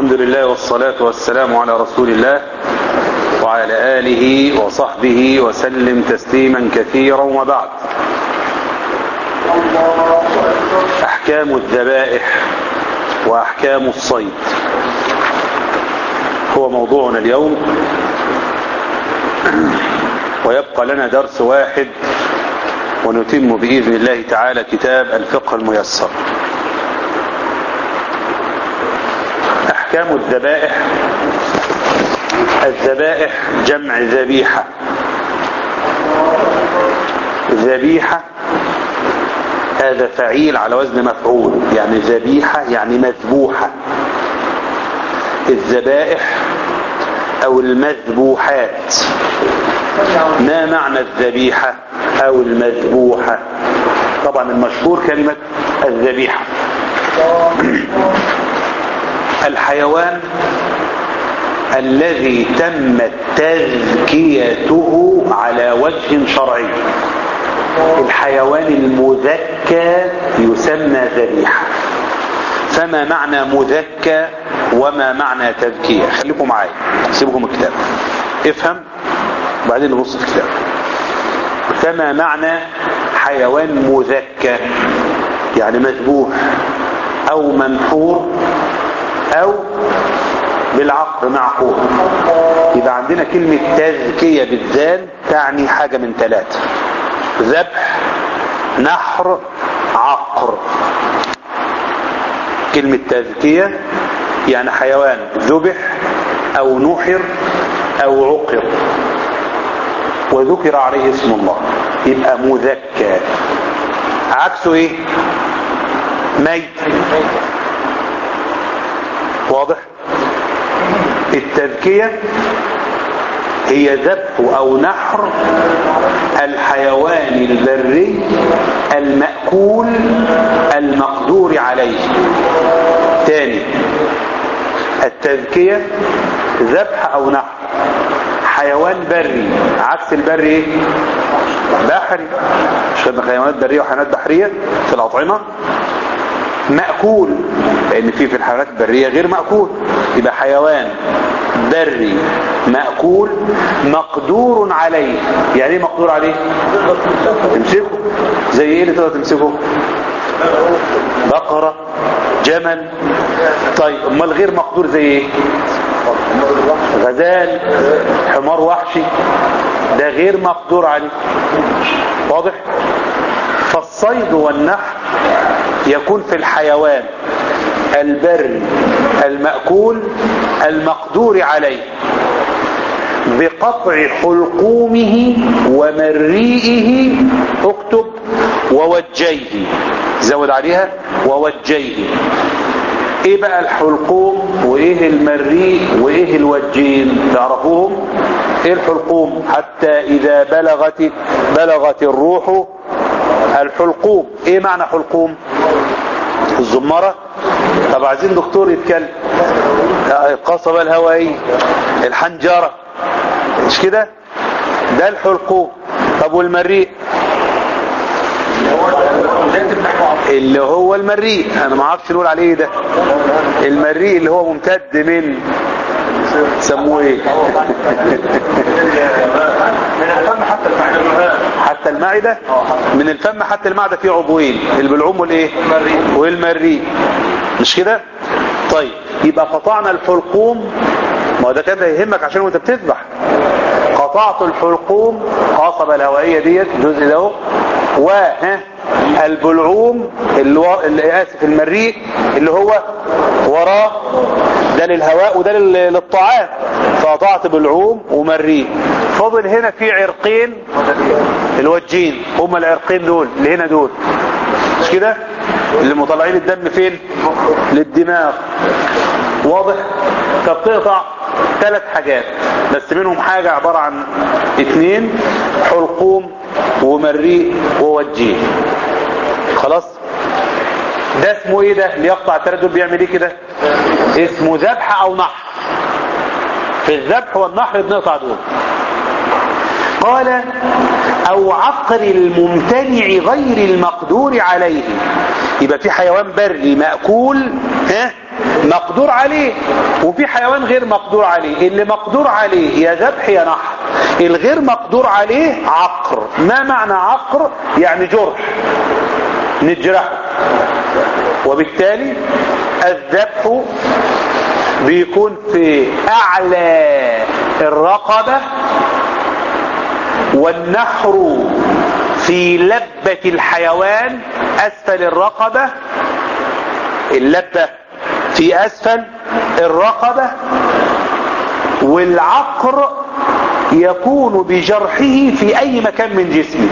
الحمد لله والصلاة والسلام على رسول الله وعلى آله وصحبه وسلم تسليما كثيرا وبعد أحكام الذبائح وأحكام الصيد هو موضوعنا اليوم ويبقى لنا درس واحد ونتم بإذن الله تعالى كتاب الفقه الميسر أحكام الذبائح الذبائح جمع ذبيحة ذبيحة هذا فعيل على وزن مفعول يعني ذبيحة يعني مذبوحة الذبائح أو المذبوحات ما معنى الذبيحة أو المذبوحة طبعا المشهور كلمة الذبيحة الحيوان الذي تمت تذكيته على وجه شرعي الحيوان المذكى يسمى ذبيحة فما معنى مذكى وما معنى تذكية خليكم معايا سيبكم الكتاب افهم وبعدين نبص في الكتاب فما معنى حيوان مذكى يعني مذبوح او منحور او بالعقل معقول يبقى عندنا كلمة تذكية بالذال تعني حاجة من ثلاثة ذبح نحر عقر كلمة تذكية يعني حيوان ذبح او نحر او عقر وذكر عليه اسم الله يبقى مذكى عكسه ايه ميت واضح التذكية هي ذبح او نحر الحيوان البري المأكول المقدور عليه تاني التذكية ذبح او نحر حيوان بري عكس البري ايه بحري مش خدنا حيوانات برية وحيوانات بحرية في الأطعمة مأكول لأن في في الحيوانات البرية غير مأكول يبقى حيوان بري مأكول مقدور عليه يعني ايه مقدور عليه تمسكه زي ايه اللي تقدر تمسكه بقرة جمل طيب امال غير مقدور زي ايه غزال حمار وحشي ده غير مقدور عليه واضح فالصيد والنحر يكون في الحيوان البري المأكول المقدور عليه بقطع حلقومه ومريئه اكتب ووجيه زود عليها ووجيه ايه بقى الحلقوم وايه المريء وايه الوجين تعرفوهم ايه الحلقوم حتى اذا بلغت بلغت الروح الحلقوم ايه معنى حلقوم الزمرة طب عايزين دكتور يتكلم القصبة الهوائية الحنجرة مش كده ده الحلقوم طب والمريء اللي هو المريء انا ما اعرفش نقول عليه ده المريء اللي هو ممتد من سموه ايه من الفم حتى المعدة حتى المعدة من الفم حتى المعدة فيه عضوين البلعوم والايه والمريء مش كده طيب يبقى قطعنا الحلقوم ما هو ده كان يهمك عشان وانت بتذبح قطعت الحلقوم قاصبة الهوائية ديت الجزء ده و البلعوم اللي, و... اللي اسف المريء اللي هو وراه ده للهواء وده للطعام فقطعت بلعوم ومريء فضل هنا في عرقين الوجين هما العرقين دول اللي هنا دول مش كده اللي مطلعين الدم فين للدماغ واضح فبتقطع ثلاث حاجات بس منهم حاجة عبارة عن اثنين حلقوم ومريء ووجيه خلاص ده اسمه ايه ده اللي يقطع الثلاث دول بيعمل ايه كده اسمه ذبح او نحر في الذبح والنحر بنقطع دول قال او عقر الممتنع غير المقدور عليه يبقى في حيوان بري مأكول ها مقدور عليه وفي حيوان غير مقدور عليه اللي مقدور عليه يا ذبح يا نحر الغير مقدور عليه عقر ما معنى عقر يعني جرح نجرحه وبالتالي الذبح بيكون في اعلى الرقبة والنحر في لبة الحيوان اسفل الرقبة اللبة في اسفل الرقبة والعقر يكون بجرحه في اي مكان من جسمه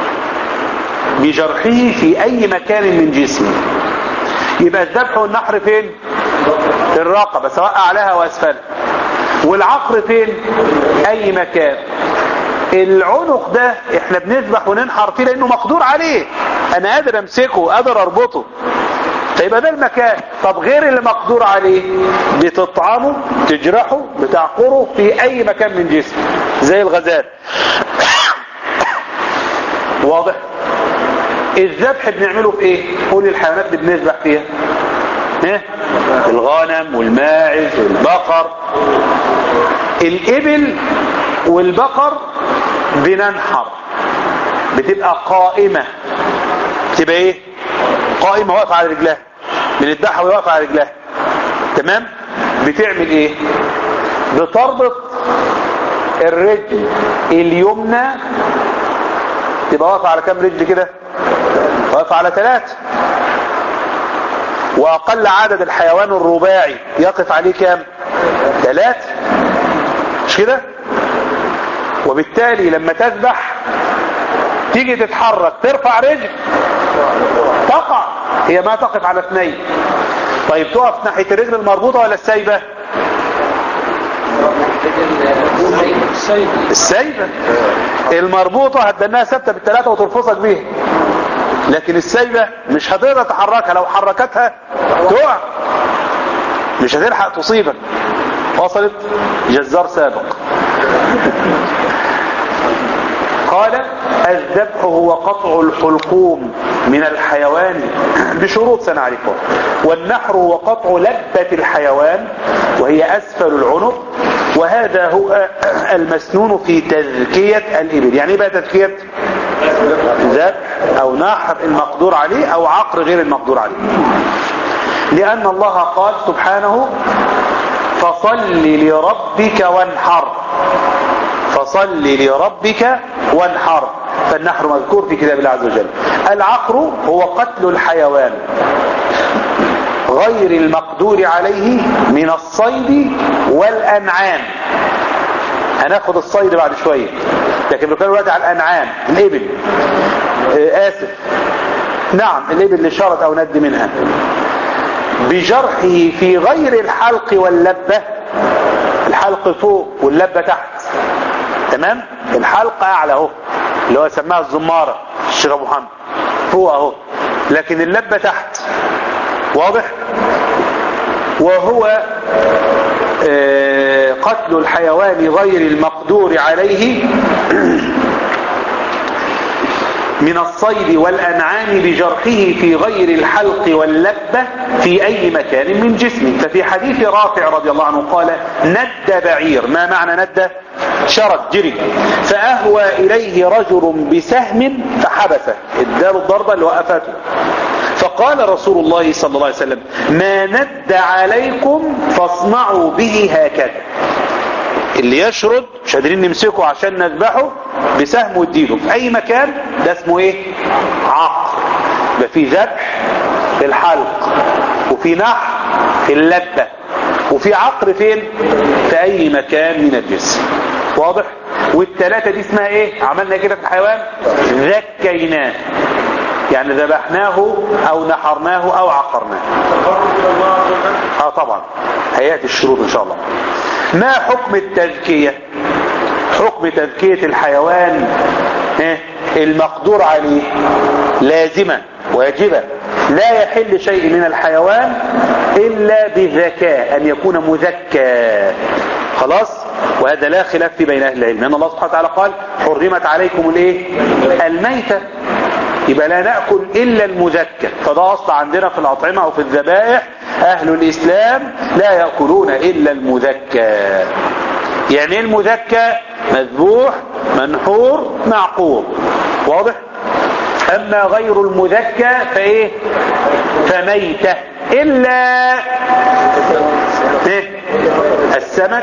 بجرحه في اي مكان من جسمه يبقى الذبح والنحر فين في الرقبة سواء اعلاها واسفلها والعقر فين اي مكان العنق ده احنا بنذبح وننحر فيه لانه مقدور عليه انا قادر امسكه قادر اربطه فيبقى ده المكان طب غير اللي مقدور عليه بتطعمه تجرحه بتعقره في اي مكان من جسمه زي الغزال واضح الذبح بنعمله في ايه قول الحيوانات اللي بنذبح فيها ايه الغنم والماعز والبقر الابل والبقر بننحر بتبقى قائمة بتبقى ايه قائمة واقفة على رجلها بنذبحها وهي واقفة على رجلها تمام بتعمل ايه بتربط الرجل اليمنى تبقى واقفة على كام رجل كده واقفة على ثلاثة واقل عدد الحيوان الرباعي يقف عليه كام ثلاثة مش كده وبالتالي لما تذبح تيجي تتحرك ترفع رجل تقع هي ما تقف على اثنين طيب تقف ناحية الرجل المربوطة ولا السايبة السايبة المربوطة هتدناها ثابتة بالثلاثة وترفصك بيها لكن السايبة مش هتقدر تحركها لو حركتها تقع مش هتلحق تصيبك وصلت جزار سابق قال الذبح هو قطع الحلقوم من الحيوان بشروط سنعرفها والنحر هو قطع لبة الحيوان وهي أسفل العنق وهذا هو المسنون في تذكية الإبل يعني ايه بقى تذكية ذبح أو نحر المقدور عليه أو عقر غير المقدور عليه لأن الله قال سبحانه فصل لربك وانحر فصل لربك وانحر فالنحر مذكور في كتاب الله عز وجل العقر هو قتل الحيوان غير المقدور عليه من الصيد والأنعام هناخد الصيد بعد شوية لكن بنتكلم دلوقتي على الأنعام الإبل آه آسف نعم الإبل اللي شرط أو ند منها بجرحه في غير الحلق واللبة الحلق فوق واللبة تحت تمام الحلق اعلى اهو اللي هو سماها الزمارة الشيخ ابو محمد فوق اهو لكن اللبة تحت واضح وهو آه قتل الحيوان غير المقدور عليه من الصيد والأنعام بجرحه في غير الحلق واللبة في أي مكان من جسمه ففي حديث رافع رضي الله عنه قال ند بعير ما معنى ند شرد جري فأهوى إليه رجل بسهم فحبسه اداله الضربة اللي وقفته فقال رسول الله صلى الله عليه وسلم ما ند عليكم فاصنعوا به هكذا اللي يشرد مش قادرين نمسكه عشان نذبحه بسهم واديله في اي مكان ده اسمه ايه عقر يبقى في ذبح في الحلق وفي نحر في اللبة وفي عقر فين في اي مكان من الجسم واضح والثلاثة دي اسمها ايه عملنا كده في الحيوان ذكيناه يعني ذبحناه او نحرناه او عقرناه اه طبعا هياتي الشروط ان شاء الله ما حكم التذكية حكم تذكية الحيوان المقدور عليه لازمة واجبة لا يحل شيء من الحيوان إلا بذكاء أن يكون مذكى خلاص وهذا لا خلاف في بين أهل العلم لأن الله سبحانه وتعالى قال حرمت عليكم الايه الميتة يبقى لا نأكل إلا المذكى فده أصل عندنا في الأطعمة أو في الذبائح أهل الإسلام لا يأكلون إلا المذكى يعني ايه المذكى مذبوح منحور معقور واضح أما غير المذكى فإيه فميتة إلا إيه؟ السمك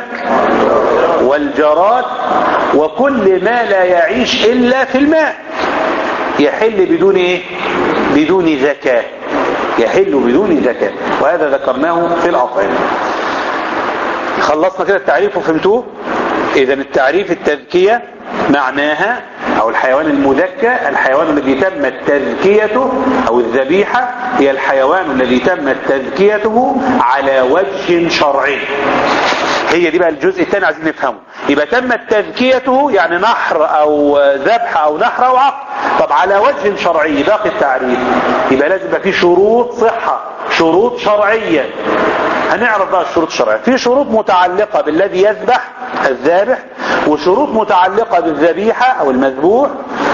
والجراد وكل ما لا يعيش إلا في الماء يحل بدون إيه بدون زكاة يحل بدون زكاة وهذا ذكرناه في الأطعمة خلصنا كده التعريف وفهمتوه إذا التعريف التذكية معناها أو الحيوان المذكى الحيوان الذي تمت تذكيته أو الذبيحة هي الحيوان الذي تمت تذكيته على وجه شرعي هي دي بقى الجزء الثاني عايزين نفهمه يبقى تمت تذكيته يعني نحر أو ذبح أو نحر أو عقل طب على وجه شرعي باقي التعريف يبقى لازم يبقى في شروط صحة شروط شرعية هنعرف بقى الشروط الشرعية في شروط متعلقة بالذي يذبح الذابح وشروط متعلقة بالذبيحة او المذبوح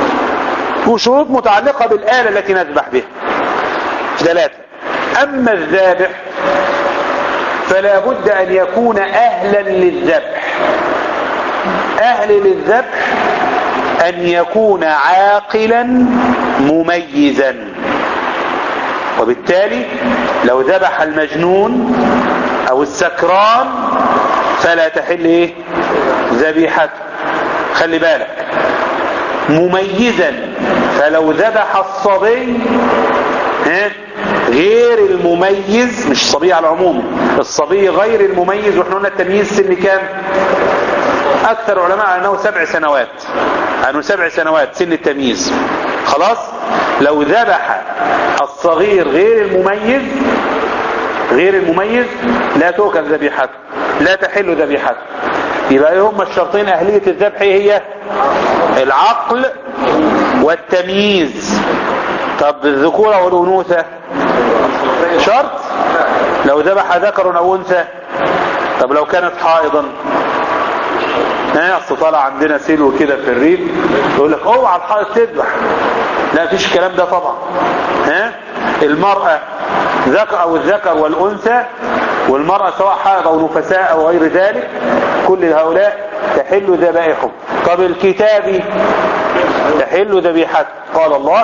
وشروط متعلقة بالآلة التي نذبح بها ثلاثة اما الذابح فلا بد ان يكون اهلا للذبح اهل للذبح ان يكون عاقلا مميزا وبالتالي لو ذبح المجنون او السكران فلا تحل ايه ذبيحته خلي بالك مميزا فلو ذبح الصبي ها غير المميز مش صبي على العموم الصبي غير المميز واحنا قلنا التمييز سن كام اكثر علماء انه سبع سنوات انه سبع سنوات سن التمييز خلاص لو ذبح الصغير غير المميز غير المميز لا تؤكل ذبيحته لا تحل ذبيحته يبقى ايه هما الشرطين اهلية الذبح هي العقل والتمييز طب الذكورة والانوثة شرط لو ذبح ذكر او انثى طب لو كانت حائضا ها اصل طالع عندنا سلو كده في الريف يقول لك اوعى الحائض تذبح لا فيش الكلام ده طبعا ها المرأة ذكر او الذكر والانثى والمرأة سواء حائض او نفساء او غير ذلك كل هؤلاء تحل ذبائحهم طب الكتاب تحل ذبيحته قال الله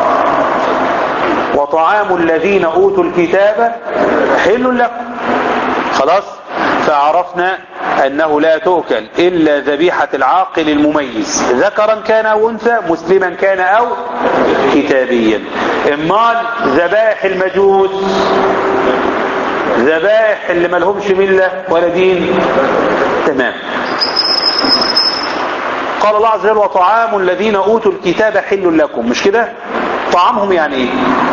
وطعام الذين اوتوا الكتاب حل لكم خلاص فعرفنا انه لا تؤكل الا ذبيحة العاقل المميز ذكرا كان او انثى مسلما كان او كتابيا امال ذبائح المجوس ذبائح اللي ملهمش ملة ولا دين تمام قال الله عز وجل وطعام الذين اوتوا الكتاب حل لكم مش كده طعامهم يعني ايه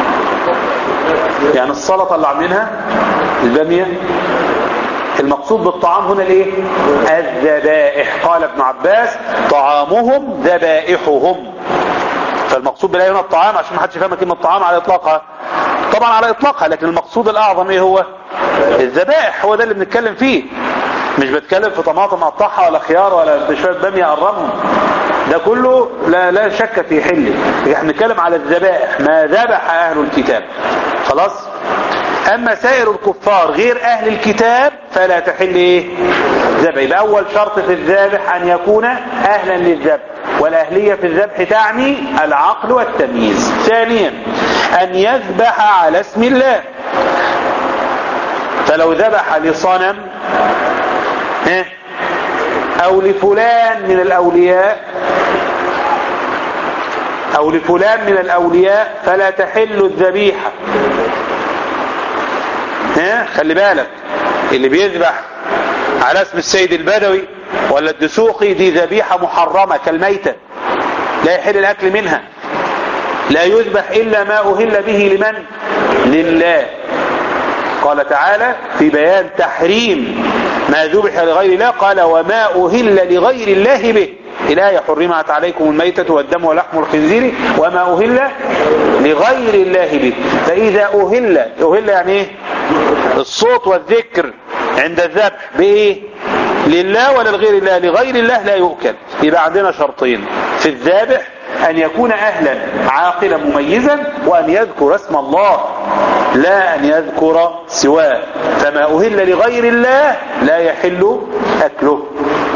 يعني السلطه اللي عاملينها الباميه المقصود بالطعام هنا الايه الذبائح قال ابن عباس طعامهم ذبائحهم فالمقصود بالايه هنا الطعام عشان ما حدش يفهم كلمه الطعام على اطلاقها طبعا على اطلاقها لكن المقصود الاعظم ايه هو الذبائح هو ده اللي بنتكلم فيه مش بتكلم في طماطم قطعها ولا خيار ولا بشويه باميه قرمهم ده كله لا لا شك في حله احنا بنتكلم على الذبائح ما ذبح اهل الكتاب خلاص اما سائر الكفار غير اهل الكتاب فلا تحل ايه ذبح يبقى اول شرط في الذابح ان يكون اهلا للذبح والاهليه في الذبح تعني العقل والتمييز ثانيا ان يذبح على اسم الله فلو ذبح لصنم ها او لفلان من الاولياء او لفلان من الاولياء فلا تحل الذبيحة ها خلي بالك اللي بيذبح على اسم السيد البدوي ولا الدسوقي دي ذبيحة محرمة كالميتة لا يحل الاكل منها لا يذبح الا ما اهل به لمن لله قال تعالى في بيان تحريم ما ذبح لغير الله قال وما أهل لغير الله به الآية حرمت عليكم الميتة والدم ولحم الخنزير وما أهل لغير الله به فإذا أهل أهل يعني إيه الصوت والذكر عند الذبح بإيه لله ولا لغير الله لغير الله لا يؤكل يبقى عندنا شرطين في الذابح أن يكون أهلا عاقلا مميزا وأن يذكر اسم الله لا أن يذكر سواه فما أهل لغير الله لا يحل أكله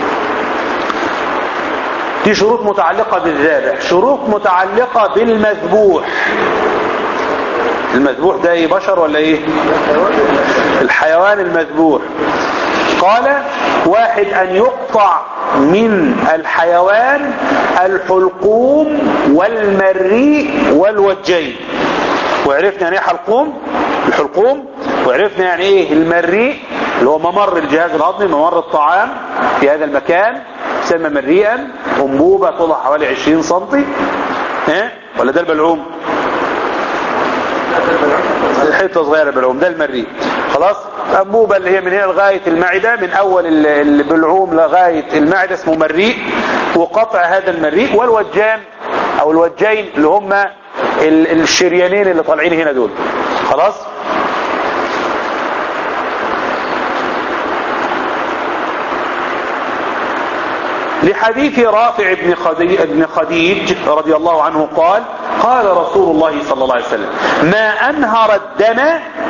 دي شروط متعلقة بالذابح شروط متعلقة بالمذبوح المذبوح ده ايه بشر ولا ايه الحيوان المذبوح قال واحد ان يقطع من الحيوان الحلقوم والمريء والوجين وعرفنا يعني ايه حلقوم الحلقوم وعرفنا يعني ايه المريء اللي هو ممر الجهاز الهضمي ممر الطعام في هذا المكان يسمى مريئا انبوبة طولها حوالي 20 سنتي ها ولا ده البلعوم الحته صغيره بالعوم ده المريء خلاص انبوبه اللي هي من هنا لغايه المعده من اول البلعوم لغايه المعده اسمه مريء وقطع هذا المريء والوجان او الوجين اللي هم الشريانين اللي طالعين هنا دول خلاص لحديث رافع بن خديج, بن خديج رضي الله عنه قال قال رسول الله صلى الله عليه وسلم ما أنهر الدم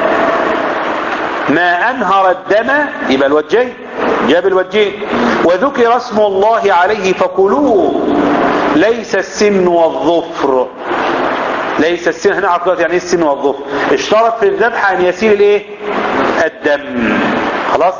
ما أنهر الدم يبقى الوجين جاب الوجين وذكر اسم الله عليه فكلوه ليس السن والظفر ليس السن هنا عرفت يعني ايه السن والظفر اشترط في الذبح ان يسيل الايه الدم خلاص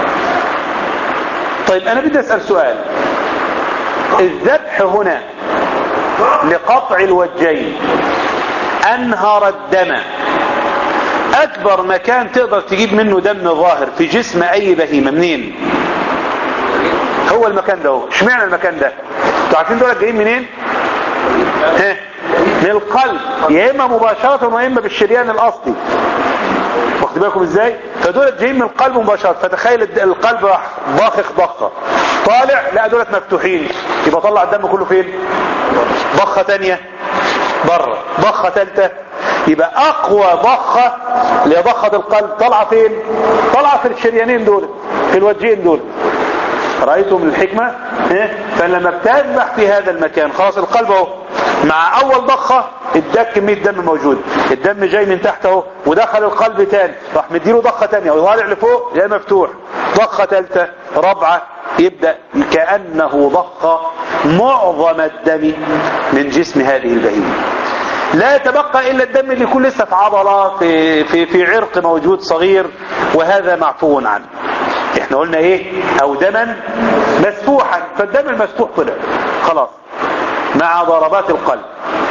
طيب انا بدي اسال سؤال الذبح هنا لقطع الوجين انهر الدم اكبر مكان تقدر تجيب منه دم ظاهر في جسم اي بهيمة منين هو المكان ده هو اشمعنى المكان ده انتوا عارفين دول جايين منين ها من القلب يا اما مباشرة ويا اما بالشريان الاصلي واخد بالكم ازاي فدول جايين من القلب مباشرة فتخيل القلب راح ضاخخ ضخة طالع لا دولت مفتوحين يبقى طلع الدم كله فين ضخة تانية بره ضخة تالتة يبقى اقوى ضخة اللي هي ضخة القلب طالعة فين طالعة في الشريانين دول في الوجهين دول رأيتم الحكمة إيه؟ فلما بتذبح في هذا المكان خلاص القلب اهو مع اول ضخة اداك كمية دم موجود الدم جاي من تحت اهو ودخل القلب تاني راح مديله ضخة تانية وطالع لفوق يا مفتوح ضخة تالتة رابعة يبدأ كأنه ضخ معظم الدم من جسم هذه البهيمة لا يتبقى إلا الدم اللي يكون لسه في عضلة في, في, في عرق موجود صغير وهذا معفو عنه احنا قلنا ايه او دما مسفوحا فالدم المسفوح طلع خلاص مع ضربات القلب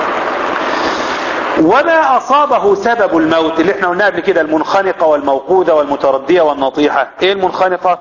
وما اصابه سبب الموت اللي احنا قلنا قبل كده المنخنقة والموقودة والمتردية والنطيحة ايه المنخنقة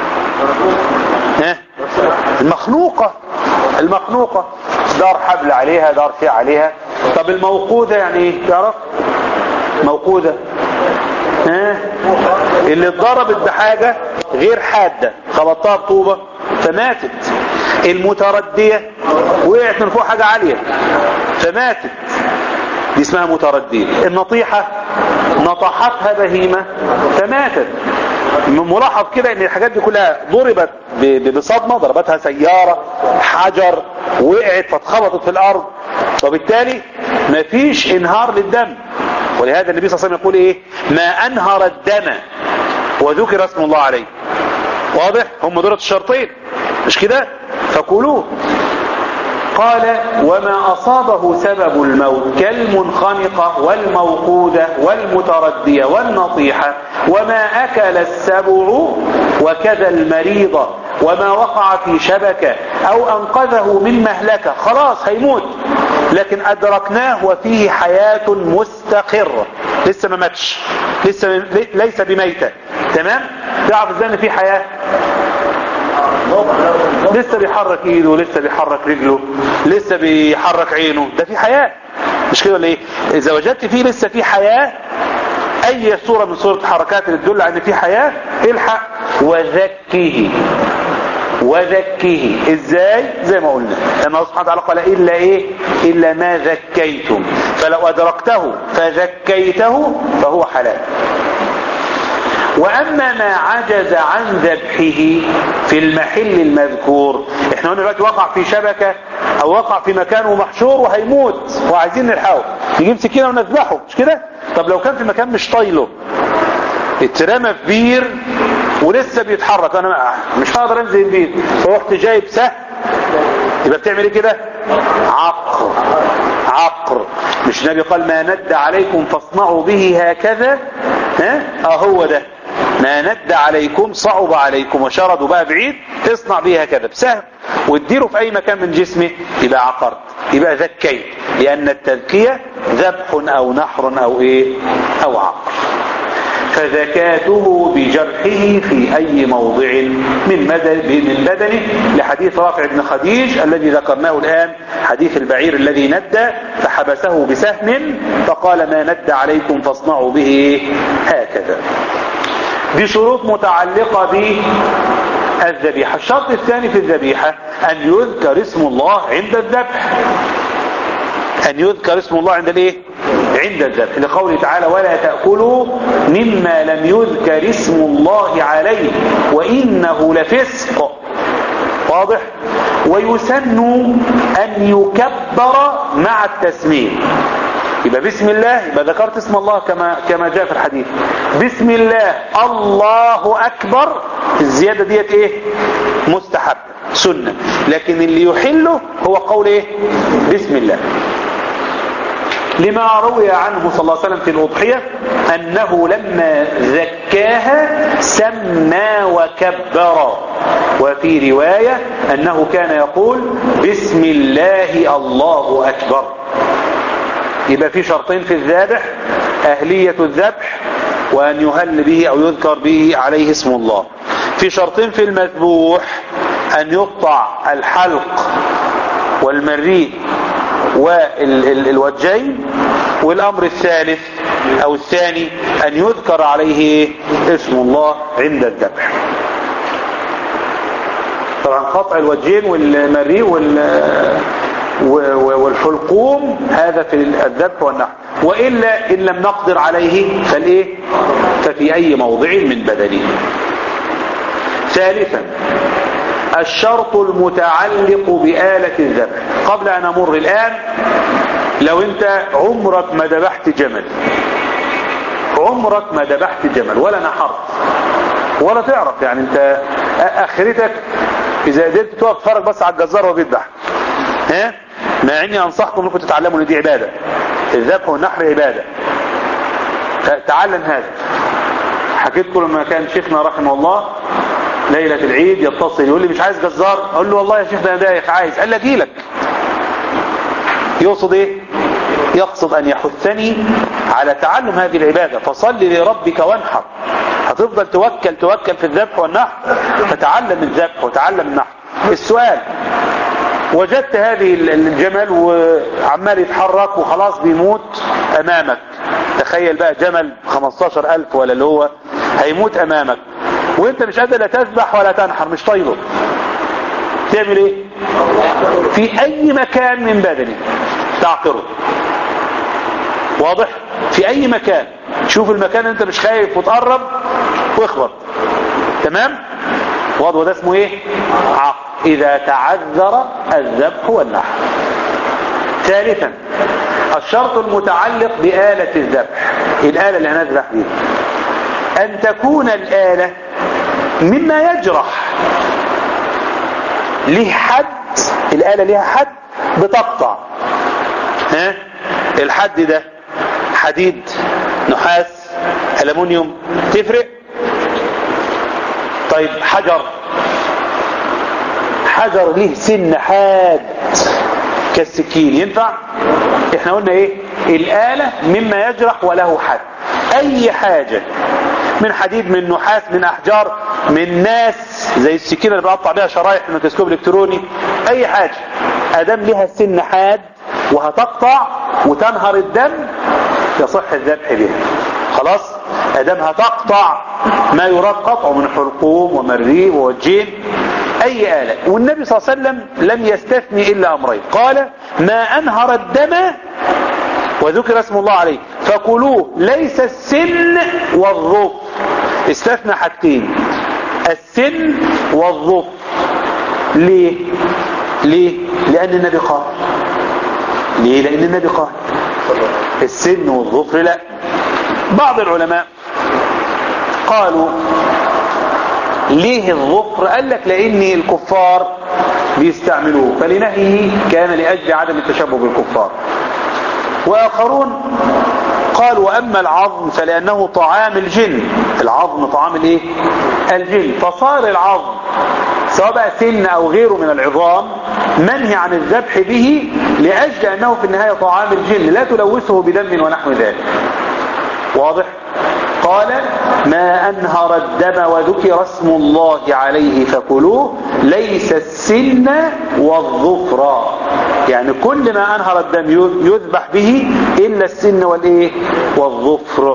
ها المخنوقة المخنوقة دار حبل عليها دار شيء عليها طب الموقودة يعني ايه تعرف موقودة ها اللي اتضربت بحاجة غير حادة خبطتها بطوبة فماتت المتردية وقعت من فوق حاجة عالية فماتت دي اسمها متردية النطيحة نطحتها بهيمة فماتت ملاحظ كده ان الحاجات دي كلها ضربت بصدمة ضربتها سيارة حجر وقعت فاتخبطت في الارض وبالتالي مفيش انهار للدم ولهذا النبي صلى الله عليه وسلم يقول ايه ما انهر الدم وذكر اسم الله عليه واضح هم دولة الشرطين مش كده فكلوه قال وما أصابه سبب الموت كالمنخنقة والموقودة والمتردية والنطيحة وما أكل السبع وكذا المريض وما وقع في شبكة أو أنقذه من مهلكة خلاص هيموت لكن أدركناه وفيه حياة مستقرة لسه ما ماتش لسه ليس بميتة تمام تعرف ازاي ان في حياة لسه بيحرك ايده لسه بيحرك رجله لسه بيحرك عينه ده في حياة مش كده ولا ايه اذا وجدت فيه لسه في حياة اي صورة من صورة الحركات اللي تدل على ان في حياة الحق وذكيه وذكيه ازاي زي ما قلنا ان الله سبحانه وتعالى قال الا ايه الا ما ذكيتم فلو ادركته فذكيته فهو حلال وأما ما عجز عن ذبحه في المحل المذكور احنا قلنا دلوقتي وقع في شبكة او وقع في مكان ومحشور وهيموت وعايزين نلحقه نجيب سكينة ونذبحه مش كده طب لو كان في مكان مش طايله اترمى في بير ولسه بيتحرك انا مش هقدر انزل البير فرحت جايب سهم يبقى بتعمل ايه كده عقر عقر مش النبي قال ما ند عليكم فاصنعوا به هكذا ها اه هو ده ما ند عليكم صعب عليكم وشردوا بقى بعيد اصنع به هكذا بسهم واديله في اي مكان من جسمه يبقى عقرت يبقى ذكيت لان التذكية ذبح او نحر او ايه او عقر فزكاته بجرحه في أي موضع من من بدنه لحديث رافع بن خديج الذي ذكرناه الآن حديث البعير الذي ندى فحبسه بسهم فقال ما ند عليكم فاصنعوا به هكذا دي شروط متعلقة بالذبيحة الشرط الثاني في الذبيحة أن يذكر اسم الله عند الذبح أن يذكر اسم الله عند الايه عند الذبح لقوله تعالى ولا تأكلوا مما لم يذكر اسم الله عليه وإنه لفسق واضح ويسن أن يكبر مع التسمية يبقى بسم الله يبقى ذكرت اسم الله كما كما جاء في الحديث بسم الله الله أكبر الزيادة ديت ايه مستحب سنة لكن اللي يحله هو قول ايه بسم الله لما روي عنه صلى الله عليه وسلم في الأضحية أنه لما زكاها سمى وكبر وفي رواية أنه كان يقول بسم الله الله أكبر يبقى في شرطين في الذابح أهلية الذبح وأن يهل به أو يذكر به عليه اسم الله في شرطين في المذبوح أن يقطع الحلق والمريء والوجين والأمر الثالث أو الثاني أن يذكر عليه اسم الله عند الذبح طبعا قطع الوجين والمريء والحلقوم هذا في الذبح والنحر وإلا إن لم نقدر عليه فالإيه ففي أي موضع من بدنه ثالثا الشرط المتعلق بآلة الذبح قبل أن أمر الآن لو أنت عمرك ما ذبحت جمل عمرك ما ذبحت جمل ولا نحرت ولا تعرف يعني أنت آخرتك إذا قدرت تقف تتفرج بس على الجزار وهو بيذبح ها مع اني انصحكم انكم تتعلموا ان دي عباده الذبح والنحر عباده فتعلم هذا حكيت لكم لما كان شيخنا رحمه الله ليلة العيد يتصل يقول لي مش عايز جزار اقول له والله يا شيخ ده دايخ عايز قال لي اجيلك يقصد ايه يقصد ان يحثني على تعلم هذه العبادة فصل لربك وانحر هتفضل توكل توكل في الذبح والنحر فتعلم الذبح وتعلم النحر السؤال وجدت هذه الجمل وعمال يتحرك وخلاص بيموت امامك تخيل بقى جمل 15 الف ولا اللي هو هيموت امامك وانت مش قادر لا تذبح ولا تنحر مش طايله تعمل ايه في اي مكان من بدنك تعقره واضح في اي مكان شوف المكان اللي انت مش خايف وتقرب واخبط تمام واضح وده اسمه ايه عقر اذا تعذر الذبح والنحر ثالثا الشرط المتعلق بآلة الذبح الآلة اللي هنذبح بيها أن تكون الآلة مما يجرح ليه حد الآلة ليها حد بتقطع ها الحد ده حديد نحاس ألمونيوم تفرق طيب حجر حجر ليه سن حاد كالسكين ينفع احنا قلنا ايه الآلة مما يجرح وله حد اي حاجة من حديد من نحاس من احجار من ناس زي السكينة اللي بقطع بيها شرايح من الميكروسكوب الالكتروني اي حاجة ادام لها سن حاد وهتقطع وتنهر الدم يصح الذبح بها خلاص ادام هتقطع ما يراد قطعه من حلقوم ومريء ووجين اي آلة والنبي صلى الله عليه وسلم لم يستثني الا امرين قال ما انهر الدم وذكر اسم الله عليه فكلوه ليس السن والظف استثنى حاجتين السن والظفر ليه ليه لان النبي قال ليه لان النبي قال السن والظفر لا بعض العلماء قالوا ليه الظفر قال لك لان الكفار بيستعملوه فلنهيه كان لاجل عدم التشبه بالكفار واخرون قالوا واما العظم فلانه طعام الجن العظم طعام الايه الجن فصار العظم سواء بقى سن او غيره من العظام منهي عن الذبح به لاجل انه في النهايه طعام الجن لا تلوثه بدم ونحو ذلك واضح قال ما أنهر الدم وذكر اسم الله عليه فكلوه ليس السن والظفر يعني كل ما أنهر الدم يذبح به إلا السن والإيه والظفر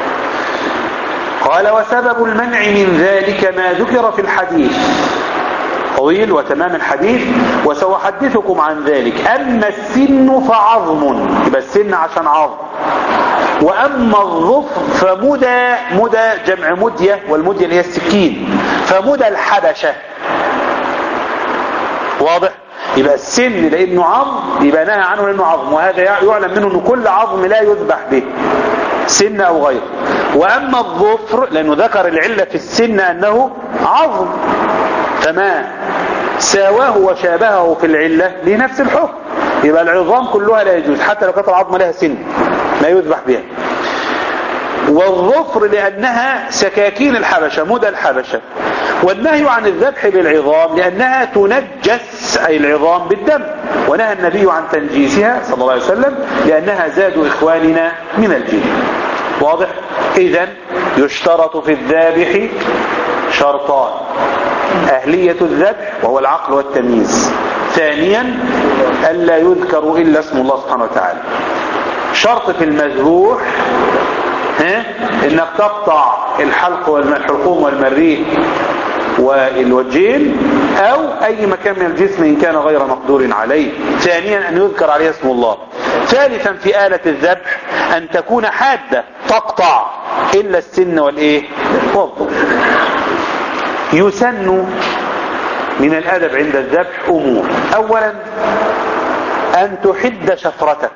قال وسبب المنع من ذلك ما ذكر في الحديث طويل وتمام الحديث وسأحدثكم عن ذلك أما السن فعظم يبقى السن عشان عظم وأما الظفر فمدى مدى جمع مدية والمدية اللي هي السكين فمدى الحبشة واضح يبقى السن لأنه عظم يبقى نهى عنه لأنه عظم وهذا يعلم منه أن كل عظم لا يذبح به سن أو غيره وأما الظفر لأنه ذكر العلة في السن أنه عظم فما ساواه وشابهه في العلة لنفس الحكم يبقى العظام كلها لا يجوز حتى لو كانت العظمة لها سن ما يذبح بها والظفر لأنها سكاكين الحبشة مدى الحبشة والنهي عن الذبح بالعظام لأنها تنجس أي العظام بالدم ونهى النبي عن تنجيسها صلى الله عليه وسلم لأنها زاد إخواننا من الجن واضح إذا يشترط في الذابح شرطان أهلية الذبح وهو العقل والتمييز ثانيا ألا يذكر إلا اسم الله سبحانه وتعالى شرط في المذبوح ها انك تقطع الحلق والحلقوم والمريء والوجين او اي مكان من الجسم ان كان غير مقدور عليه ثانيا ان يذكر عليه اسم الله ثالثا في آلة الذبح ان تكون حادة تقطع الا السن والايه والظفر يسن من الادب عند الذبح امور اولا ان تحد شفرتك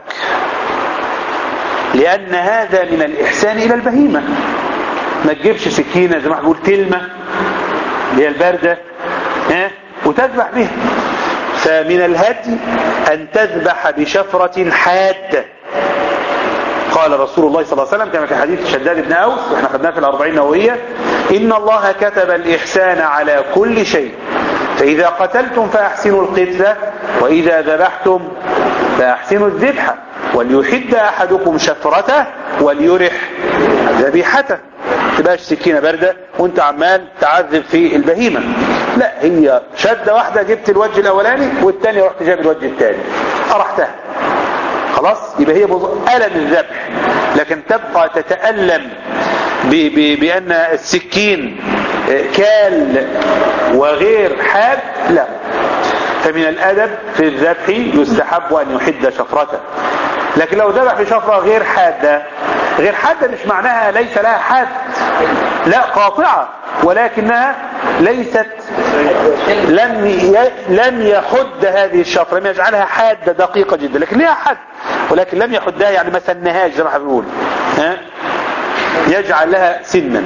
لأن هذا من الإحسان إلى البهيمة ما تجيبش سكينة زي ما بقول تلمة اللي هي الباردة ها وتذبح بها فمن الهدي أن تذبح بشفرة حادة قال رسول الله صلى الله عليه وسلم كما في حديث شداد بن أوس واحنا خدناه في الأربعين نووية إن الله كتب الإحسان على كل شيء فإذا قتلتم فأحسنوا القتلة وإذا ذبحتم فأحسنوا الذبحة وليحد أحدكم شفرته وليرح ذبيحته تبقاش سكينة باردة وانت عمال تعذب في البهيمة لا هي شدة واحدة جبت الوجه الأولاني والتاني رحت جاب الوجه الثاني أرحتها خلاص يبقى هي ألم الذبح لكن تبقى تتألم ب ب بأن السكين كال وغير حاد لا فمن الأدب في الذبح يستحب أن يحد شفرته لكن لو ذبح بشفرة غير حادة غير حادة مش معناها ليس لها حاد لا قاطعة ولكنها ليست لم لم يحد هذه الشفرة لم يجعلها حادة دقيقة جدا لكن لها حد ولكن لم يحدها يعني ما سنهاش زي ما بنقول ها يجعل لها سنا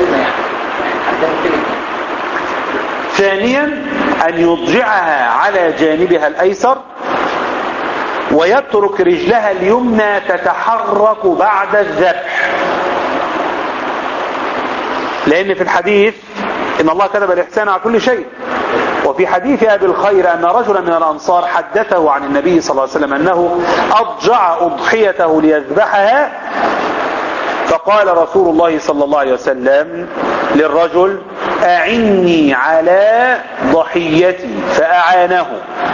ثانيا أن يضجعها على جانبها الأيسر ويترك رجلها اليمنى تتحرك بعد الذبح لأن في الحديث إن الله كتب الإحسان على كل شيء وفي حديث أبي الخير أن رجلا من الأنصار حدثه عن النبي صلى الله عليه وسلم أنه أضجع أضحيته ليذبحها فقال رسول الله صلى الله عليه وسلم للرجل أعني على ضحيتي فأعانه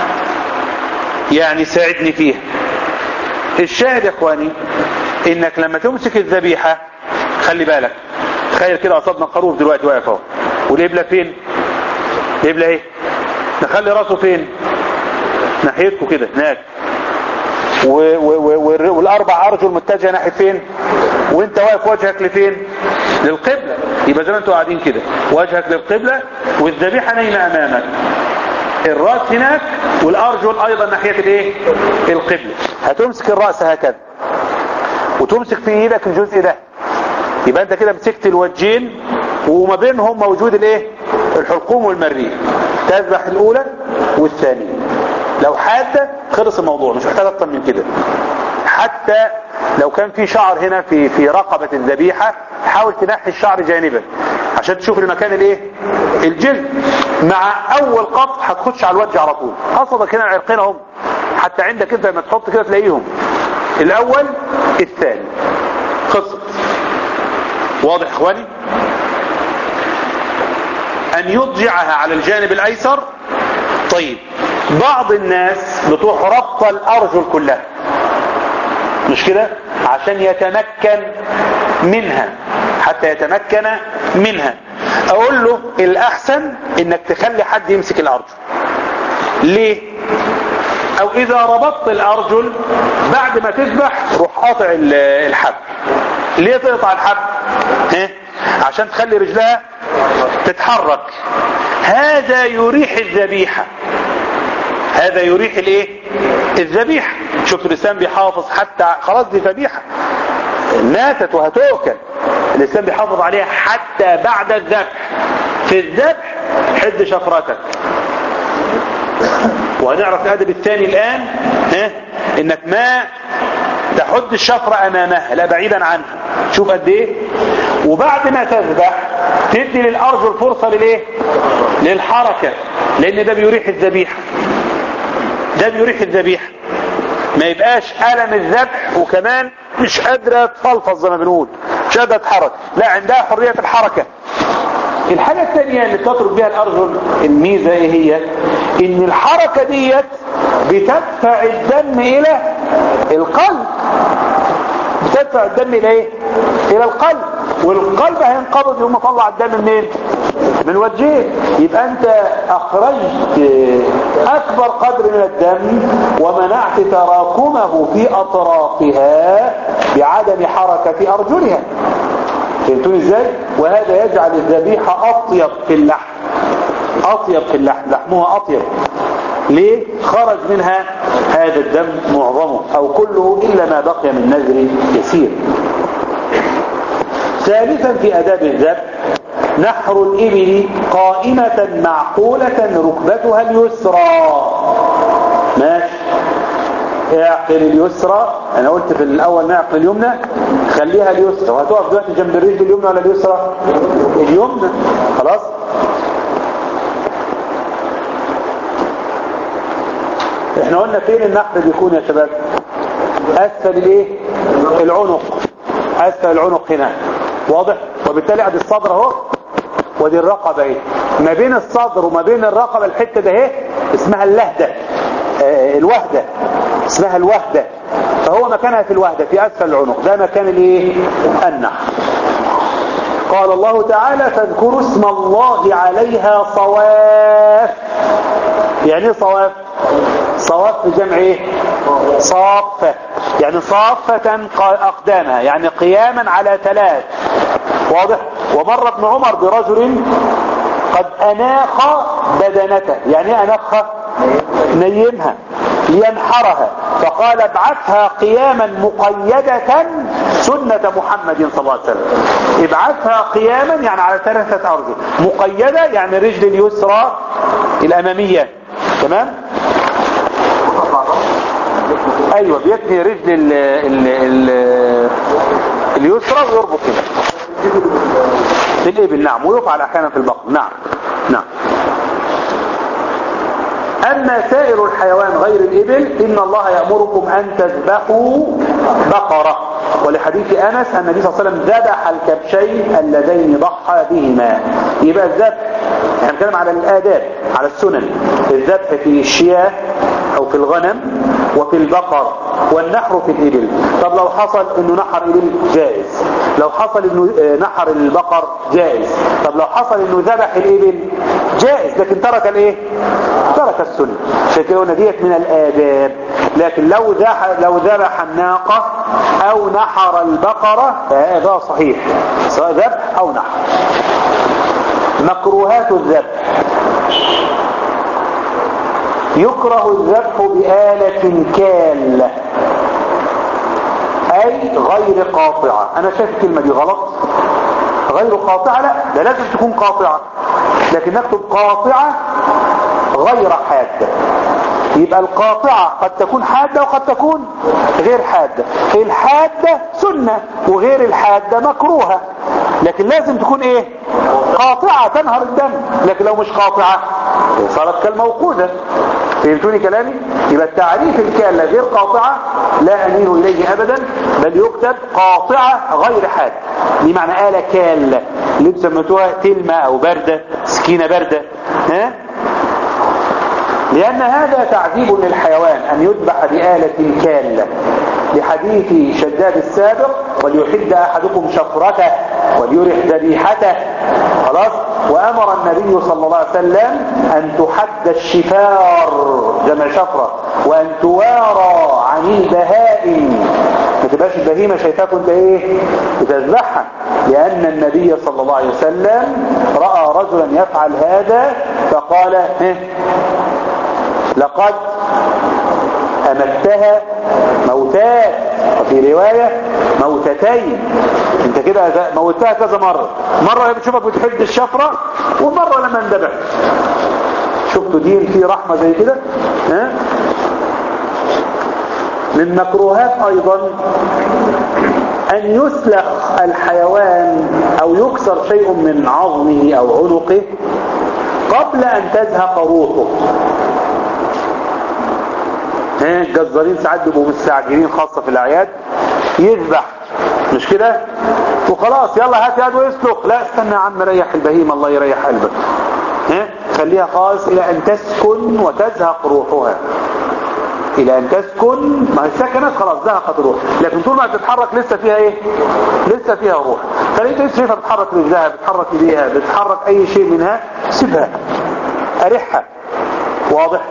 يعني ساعدني فيها الشاهد يا اخواني انك لما تمسك الذبيحة خلي بالك تخيل كده قصدنا خروف دلوقتي واقف اهو والابلة فين الابلة ايه نخلي راسه فين ناحيتكم كده هناك و و و والاربع ارجل متجهه ناحيه فين وانت واقف وجهك لفين للقبلة يبقى زي ما انتوا قاعدين كده وجهك للقبلة والذبيحة نايمة امامك الراس هناك والارجل ايضا ناحية الايه القبلة هتمسك الرأس هكذا وتمسك في ايدك الجزء ده يبقى انت كده مسكت الوجين وما بينهم موجود الايه الحلقوم والمريء تذبح الاولى والثانية لو حادة خلص الموضوع مش محتاج اكتر من كده حتى لو كان في شعر هنا في في رقبة الذبيحة حاول تنحي الشعر جانبا عشان تشوف المكان الايه الجلد مع اول قط هتخش على الوجه على طول قصدك هنا العرقين اهم حتى عندك انت لما تحط كده تلاقيهم الاول الثاني خلصت واضح اخواني ان يضجعها على الجانب الايسر طيب بعض الناس بتروح ربط الارجل كلها مش كده عشان يتمكن منها حتى يتمكن منها اقول له الاحسن انك تخلي حد يمسك الارجل ليه او اذا ربطت الارجل بعد ما تذبح روح قاطع الحبل ليه تقطع الحبل ها عشان تخلي رجلها تتحرك هذا يريح الذبيحة هذا يريح الايه الذبيحة شوف الإسلام بيحافظ حتى خلاص دي ذبيحة ماتت وهتؤكل الإسلام بيحافظ عليها حتى بعد الذبح في الذبح حد شفرتك وهنعرف الأدب الثاني الآن ها إنك ما تحد الشفرة أمامها لا بعيدا عنها شوف قد إيه وبعد ما تذبح تدي للأرجل فرصة للإيه للحركة لأن ده بيريح الذبيحة ده بيريح الذبيحة ما يبقاش ألم الذبح وكمان مش قادرة تفلفظ زي ما بنقول مش قادرة تتحرك لا عندها حرية الحركة الحاجة الثانية اللي بتترك بها الأرجل الميزة ايه هي ان الحركة ديت بتدفع الدم الى القلب بتدفع الدم الى ايه الى القلب والقلب هينقبض يوم طلع الدم منين من وجهه يبقى انت اخرجت اكبر قدر من الدم ومنعت تراكمه في اطرافها بعدم حركة ارجلها فهمتوني ازاي وهذا يجعل الذبيحة اطيب في اللحم اطيب في اللحم لحمها اطيب ليه خرج منها هذا الدم معظمه او كله الا ما بقي من نذر يسير ثالثا في اداب الذبح نحر الإبل قائمة معقولة ركبتها اليسرى ماشي اعقل اليسرى انا قلت في الاول نعقل اليمنى خليها اليسرى وهتقف دلوقتي جنب الرجل اليمنى ولا اليسرى اليمنى خلاص احنا قلنا فين النحر بيكون يا شباب اسفل الايه العنق اسفل العنق هنا واضح وبالتالي ادي الصدر اهو ودي الرقبة اهي ما بين الصدر وما بين الرقبة الحتة ده اهي اسمها اللهدة آه الوهدة اسمها الوهدة فهو مكانها في الوهدة في اسفل العنق ده مكان الايه النحر قال الله تعالى فاذكروا اسم الله عليها صواف يعني ايه صواف صواف في جمع ايه صافة يعني صافة اقدامها يعني قياما على ثلاث واضح ومر ابن عمر برجل قد اناخ بدنته يعني ايه اناخها نيمها لينحرها فقال ابعثها قياما مقيدة سنة محمد صلى الله عليه وسلم ابعثها قياما يعني على ثلاثة ارجل مقيدة يعني رجل اليسرى الامامية تمام ايوه بيتني رجل ال ال ال اليسرى ويربط كده في الابل نعم ويفعل احيانا في البقر نعم نعم اما سائر الحيوان غير الابل ان الله يأمركم ان تذبحوا بقرة ولحديث انس ان النبي صلى الله عليه وسلم ذبح الكبشين اللذين ضحى بهما يبقى الذبح احنا بنتكلم على الاداب على السنن الذبح في الشياه او في الغنم وفي البقر والنحر في الإبل طب لو حصل انه نحر إبل جائز لو حصل انه نحر البقر جائز طب لو حصل انه ذبح الإبل جائز لكن ترك الايه ترك السنة عشان كده قلنا ديت من الآداب لكن لو ذبح لو ذبح الناقة او نحر البقرة فهذا صحيح سواء ذبح او نحر مكروهات الذبح يكره الذبح بآلة كالة أي غير قاطعة أنا شايف الكلمة دي غلط غير قاطعة لا ده لازم تكون قاطعة لكن نكتب قاطعة غير حادة يبقى القاطعة قد تكون حادة وقد تكون غير حادة الحادة سنة وغير الحادة مكروهة لكن لازم تكون ايه قاطعة تنهر الدم لكن لو مش قاطعة صارت كالموقوذة فهمتوني كلامي يبقى التعريف الكالة غير قاطعة لا أميل إليه أبدا بل يكتب قاطعة غير حاد دي معنى آلة كالة اللي بسمتوها تلمة أو بردة سكينة بردة ها لأن هذا تعذيب للحيوان أن يذبح بآلة كالة لحديث شداد السابق وليحد أحدكم شفرته وليرح ذبيحته خلاص وأمر النبي صلى الله عليه وسلم أن تحد الشفار جمع شفرة وأن توارى عن البهائم ما تبقاش البهيمة شايفاك انت ايه بتذبحها لأن النبي صلى الله عليه وسلم رأى رجلا يفعل هذا فقال ها لقد أمتها موتات وفي رواية موتتين انت كده موتها كذا مرة مرة بتشوفك بتحد الشفرة ومرة لما اندبح شفتوا دين فيه رحمة زي كده ها من مكروهات ايضا ان يسلخ الحيوان او يكسر شيء من عظمه او عنقه قبل ان تزهق روحه الجزارين ساعات بيبقوا مستعجلين خاصة في الأعياد يذبح مش كده وخلاص يلا هات يد ويسلق لا استنى يا عم ريح البهيمة الله يريح قلبك ها خليها خالص إلى أن تسكن وتزهق روحها إلى أن تسكن ما هي سكنت خلاص زهقت الروح لكن طول ما تتحرك لسه فيها إيه لسه فيها روح فلقيت شايفها بتحرك رجلها بتحرك ايديها بتحرك أي شيء منها سيبها أريحها واضح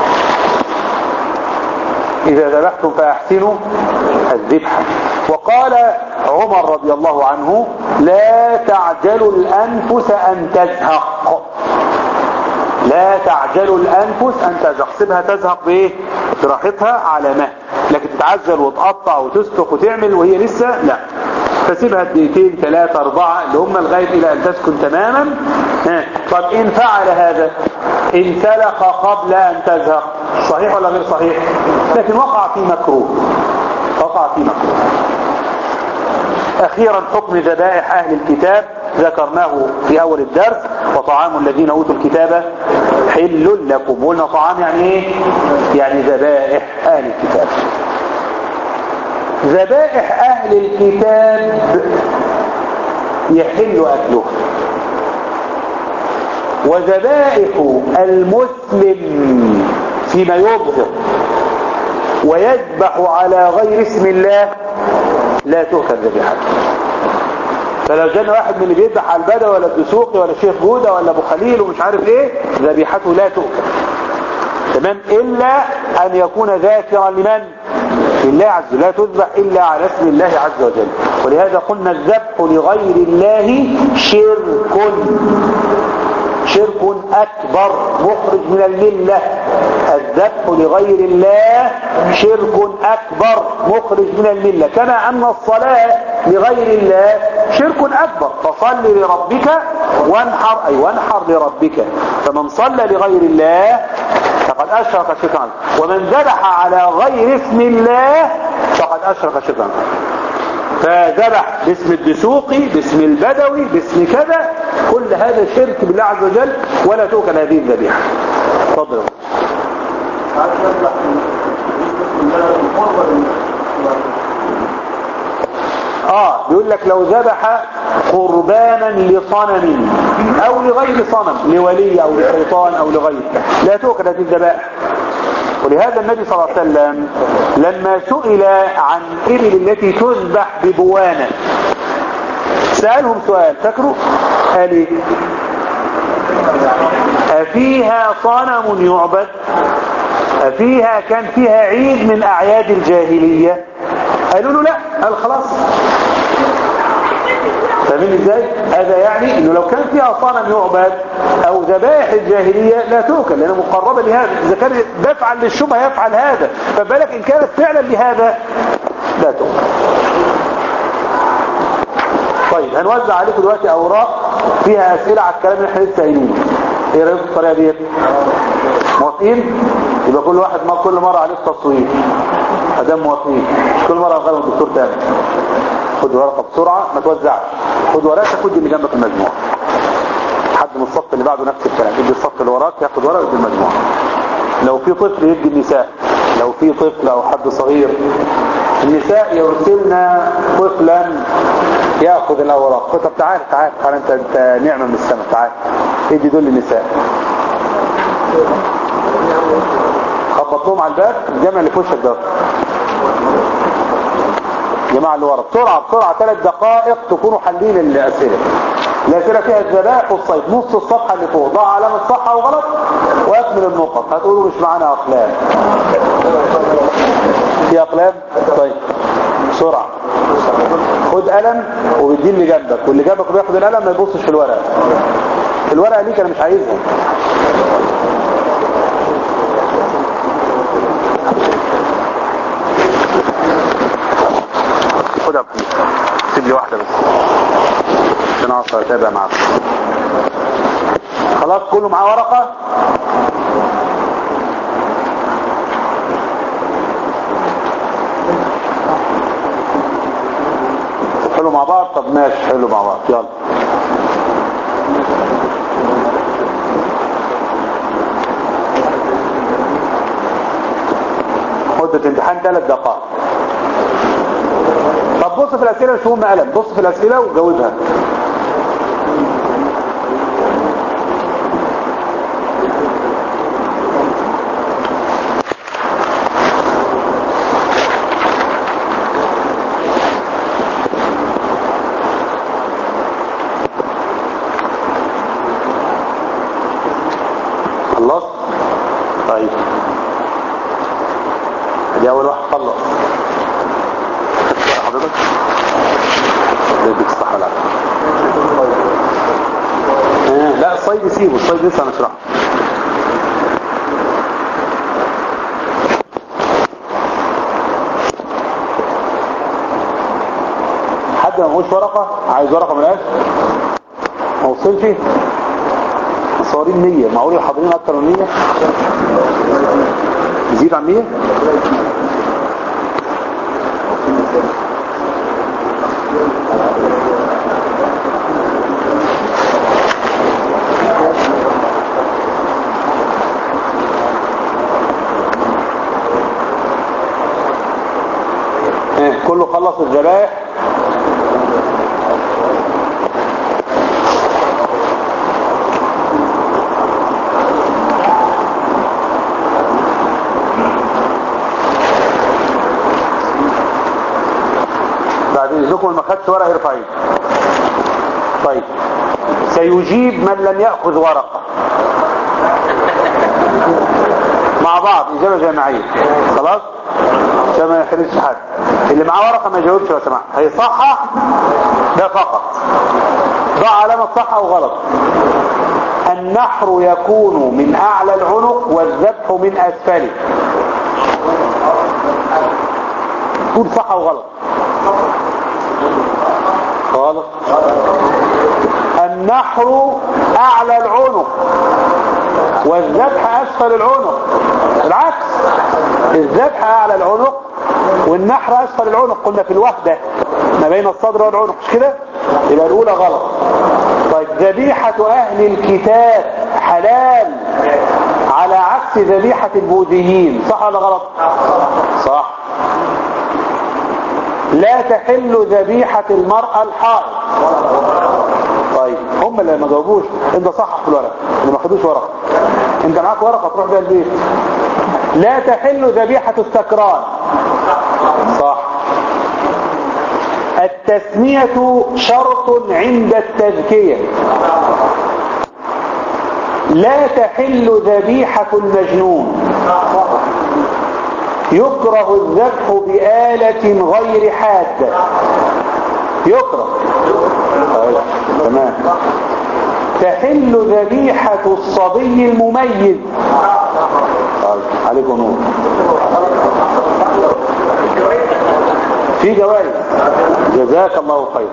إذا ذبحتم فأحسنوا الذبح وقال عمر رضي الله عنه لا تعجلوا الأنفس أن تزهق لا تعجلوا الأنفس أن تزهق سيبها تزهق بإيه براحتها على مهل لكن تتعجل وتقطع وتسلق وتعمل وهي لسه لا فسيبها دقيقتين ثلاثة أربعة اللي هم لغاية إلى أن تسكن تماما ها. طب إن فعل هذا إن سلق قبل أن تزهق صحيح ولا غير صحيح لكن وقع في مكروه وقع في مكروه أخيرا حكم ذبائح أهل الكتاب ذكرناه في أول الدرس وطعام الذين أوتوا الكتاب حل لكم قلنا طعام يعني إيه يعني ذبائح أهل الكتاب ذبائح أهل الكتاب يحل أكلها وذبائح المسلم فيما يظهر ويذبح على غير اسم الله لا تؤكل ذبيحته فلو جانا واحد من اللي بيذبح على البدوي ولا الدسوقي ولا الشيخ جودة ولا ابو خليل ومش عارف ايه ذبيحته لا تؤكل تمام الا ان يكون ذاكرا لمن لله عز وجل لا تذبح الا على اسم الله عز وجل ولهذا قلنا الذبح لغير الله شرك شرك أكبر مخرج من الملة الذبح لغير الله شرك أكبر مخرج من الملة كما أن الصلاة لغير الله شرك أكبر فصل لربك وانحر أي وانحر لربك فمن صلى لغير الله فقد أشرك شركا ومن ذبح على غير اسم الله فقد أشرك شركا فذبح باسم الدسوقي باسم البدوي باسم كذا كل هذا شرك بالله عز وجل ولا تؤكل هذه الذبيحة تفضل اه بيقول لك لو ذبح قربانا لصنم او لغير صنم لولي او لشيطان او لغير لا تؤكل هذه الذبائح ولهذا النبي صلى الله عليه وسلم لما سئل عن الإبل التي تذبح ببوانة سألهم سؤال فاكروا قال ايه أفيها صنم يعبد أفيها كان فيها عيد من أعياد الجاهلية قالوا له لا قال خلاص فاهمين ازاي هذا يعني انه لو كان فيها صنم يعبد او ذبائح الجاهليه لا تؤكل لانها مقربه لهذا اذا كان بفعل للشبهه يفعل هذا فبالك ان كانت فعلا لهذا لا تؤكل طيب هنوزع عليكم دلوقتي اوراق فيها اسئله على الكلام اللي احنا لسه قايلينه ايه رايكم في الطريقه دي موافقين يبقى كل واحد ما كل مره عليه التصويت ادام موافقين مش كل مره غير الدكتور تاني خد ورقه بسرعه ما توزعش خد ورقه خد اللي جنبك المجموعه حد من الصف اللي بعده نفس الكلام يدي الصف اللي وراك ياخد ورقه ويدي المجموعه لو في طفل يدي النساء لو في طفل او حد صغير النساء يرسلنا طفلا ياخذ الاوراق طب تعال تعال تعال انت انت نعمه من السماء تعال ادي دول للنساء خبط لهم على الباب الجامع اللي في وشك ده جماعة اللي ورا بسرعة بسرعة ثلاث دقائق تكونوا حلين الأسئلة الأسئلة فيها الذبائح والصيد نص الصفحة اللي فوق ضع علامة صح أو غلط وأكمل النقط هتقولوا مش معانا أقلام في أقلام طيب بسرعة خد قلم وبيديه اللي جنبك واللي جنبك بياخد القلم ما يبصش في الورقة الورقة ليك أنا مش عايزها خدها بخير سيب لي واحدة بس عشان اعرف اتابع معاك خلاص كله معاه ورقة حلو مع بعض طب ماشي حلو مع بعض يلا مدة امتحان ثلاث دقائق طب بص في الأسئلة مش مهم قلم بص في الأسئلة وجاوبها خلصت طيب دي أول واحد خلص حضرتك يديك الصحة لا آه لا الصيد سيبه الصيد لسه هنشرحه حد ما معهوش ورقة عايز ورقة من الاخر ما وصلش مصورين 100 معقول الحاضرين اكتر من 100 يزيد عن 100 إيه، كله خلص الذبائح بعد اذنكم اللي ما خدش ورقه يرفع ايده طيب سيجيب من لم ياخذ ورقه مع بعض اجابه جماعيه خلاص عشان ما يحرجش حد اللي معاه ورقه ما يجاوبش لو سمحت هيصحح ده فقط ضع علامه صح او غلط النحر يكون من اعلى العنق والذبح من اسفله قول صح او غلط غلط النحر اعلى العنق والذبح اسفل العنق العكس الذبح اعلى العنق والنحر اسفل العنق قلنا في الوحدة ما بين الصدر والعنق مش كده يبقى الاولى غلط طيب ذبيحة اهل الكتاب حلال على عكس ذبيحة البوذيين صح ولا غلط صح لا تحل ذبيحة المرأة الحائض طيب هم اللي ما جاوبوش انت صحح في الورقة اللي ما خدوش ورقة انت معاك ورقة تروح بيها البيت لا تحل ذبيحة السكران صح التسمية شرط عند التذكية لا تحل ذبيحة المجنون يكره الذبح بآلة غير حادة يكره طيب. تمام تحل ذبيحة الصبي المميز طيب. عليكم نور في جوائز جزاك الله خير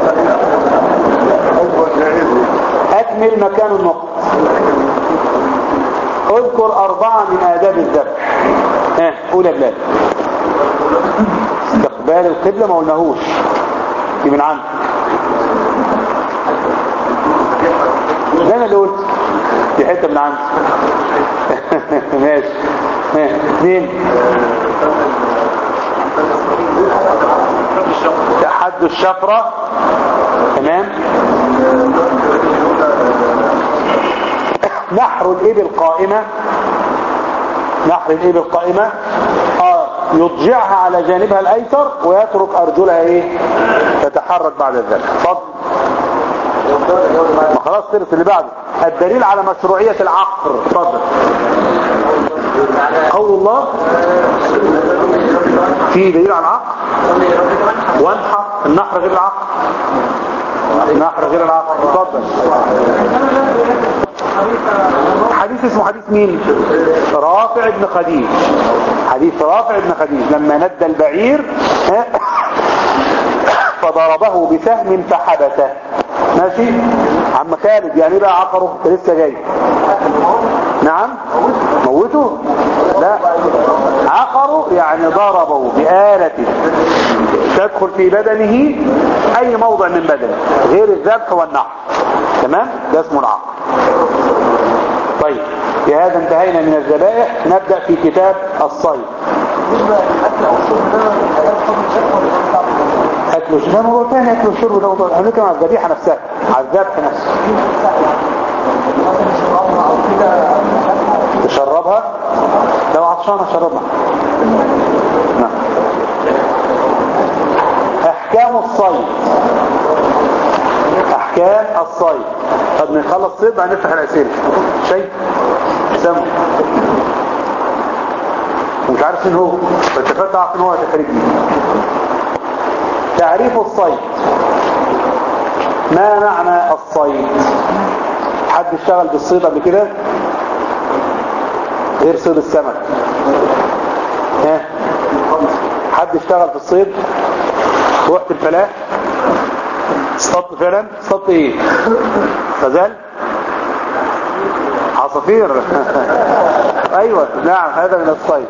أكمل مكان النقط اذكر أربعة من آداب الذبح ها قول يا بلال استقبال القبلة ما قلناهوش دي من عندك ده انا اللي قلت دي حته من عندي ماشي ها، اثنين تحد الشفرة تمام نحر الإبل قائمة نحر الإبل قائمة آه يضجعها على جانبها الأيسر ويترك أرجلها إيه تتحرك بعد الذبح اتفضل ما خلاص خلص اللي بعده الدليل على مشروعية العقر اتفضل قول الله في دليل على العقر وانحر النحر غير العقر النحر غير العقر اتفضل حديث اسمه حديث مين رافع بن خديج حديث رافع بن خديج لما ندى البعير فضربه بسهم فحبسه ماشي عم خالد يعني إيه بقى عقره ده لسه جاي نعم موته لا عقره يعني ضربه بآلة تدخل في بدنه اي موضع من بدنه غير الذبح والنحر تمام ده اسمه العقر طيب بهذا انتهينا من الذبائح نبدأ في كتاب الصيد اكل وشرب ده موضوع ثاني اكل وشرب ده موضوع احنا بنتكلم على الذبيحه نفسها على الذبح نفسه تشربها لو عطشانه شربها نعم احكام الصيد احكام الصيد طب نخلص صيد بعدين نفتح الاسئله شيء سمع ومش عارف مين هو فاتفقت عارف ان هو هتخرجني تعريف الصيد ما معنى الصيد حد اشتغل بالصيد قبل كده غير صيد السمك ها حد اشتغل في الصيد رحت الفلاح اصطدت فعلا اصطدت ايه غزال عصافير ايوه نعم هذا من الصيد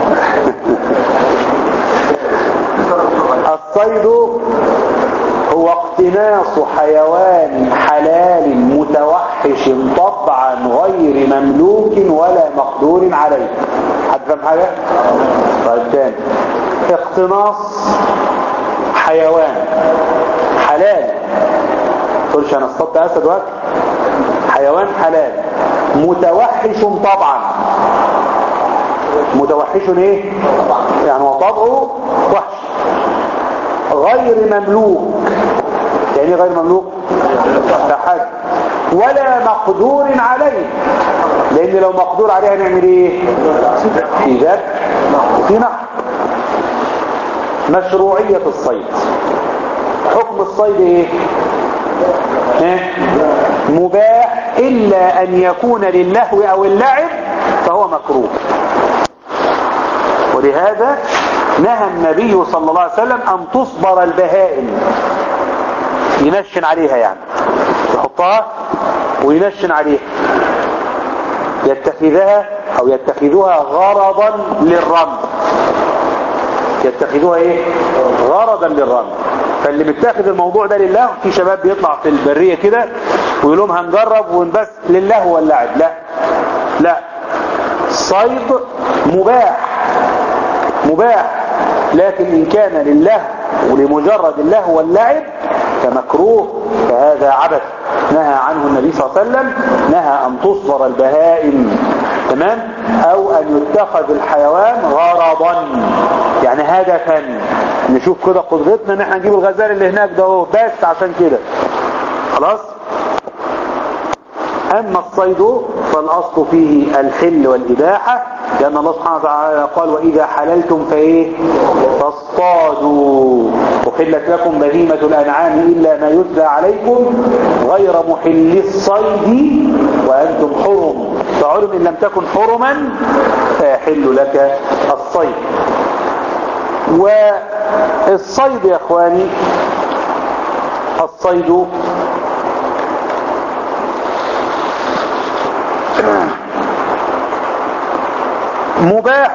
الصيد هو اقتناص حيوان حلال متوحش طبعا غير مملوك ولا مقدور عليه حد فاهم حاجة؟ طيب تاني اقتناص حيوان حلال تقولش انا اصطدت اسد وقت حيوان حلال متوحش طبعا متوحش ايه يعني هو طبعه وحش غير مملوك يعني غير مملوك حاجة ولا مقدور عليه لان لو مقدور عليه هنعمل ايه في ذبح وفي نحر مشروعية الصيد حكم الصيد ايه اه؟ مباح الا ان يكون للهو او اللعب فهو مكروه ولهذا نهى النبي صلى الله عليه وسلم ان تصبر البهائم ينشن عليها يعني يحطها وينشن عليها يتخذها او يتخذوها غرضا للرمي يتخذوها ايه غرضا للرمي فاللي متاخد الموضوع ده لله في شباب بيطلع في البرية كده ويقول لهم هنجرب ونبس لله واللعب لا لا الصيد مباح مباح لكن إن كان لله ولمجرد الله واللعب فمكروه فهذا عبث نهى عنه النبي صلى الله عليه وسلم نهى أن تصبر البهائم تمام أو أن يتخذ الحيوان غرضا يعني هدفا نشوف كده قدرتنا ان احنا نجيب الغزال اللي هناك ده هو بس عشان كده خلاص أما الصيد فالأصل فيه الحل والإباحة لأن الله سبحانه وتعالى قال وإذا حللتم فإيه فاصطادوا أحلت لكم بهيمة الأنعام إلا ما يتلى عليكم غير محل الصيد وأنتم حرم فعلم إن لم تكن حرما فيحل لك الصيد والصيد يا اخواني الصيد مباح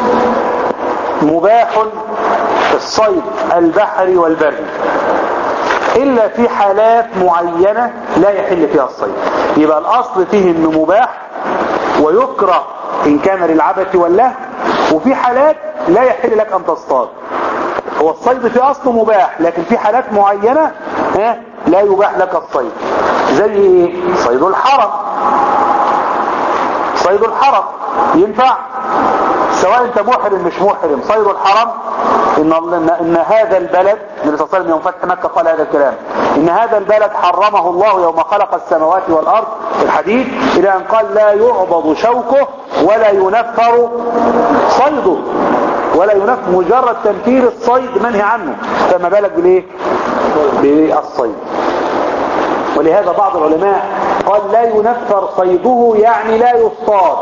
مباح الصيد البحري والبري إلا في حالات معينة لا يحل فيها الصيد يبقى الأصل فيه أنه مباح ويكره إن كان للعبث والله وفي حالات لا يحل لك أن تصطاد هو الصيد في أصله مباح لكن في حالات معينة ها لا يباح لك الصيد زي ايه صيد الحرم صيد الحرم ينفع سواء انت محرم مش محرم صيد الحرم ان, إن, إن هذا البلد النبي صلى الله عليه وسلم يوم فتح مكة قال هذا الكلام ان هذا البلد حرمه الله يوم خلق السماوات والارض في الحديث الى ان قال لا يعبض شوكه ولا ينفر صيده ولا ينفر مجرد تنفير الصيد منهي عنه فما بالك بالايه بالصيد ولهذا بعض العلماء قال لا ينفر صيده يعني لا يصطاد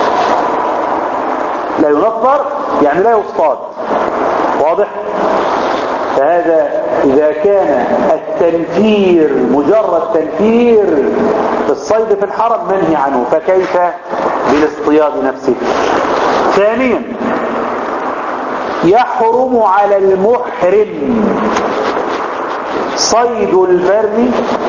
لا ينفر يعني لا يصطاد واضح فهذا إذا كان التنفير مجرد تنفير في الصيد في الحرم منهي عنه فكيف بالاصطياد نفسه ثانيا يحرم على المحرم صيد البر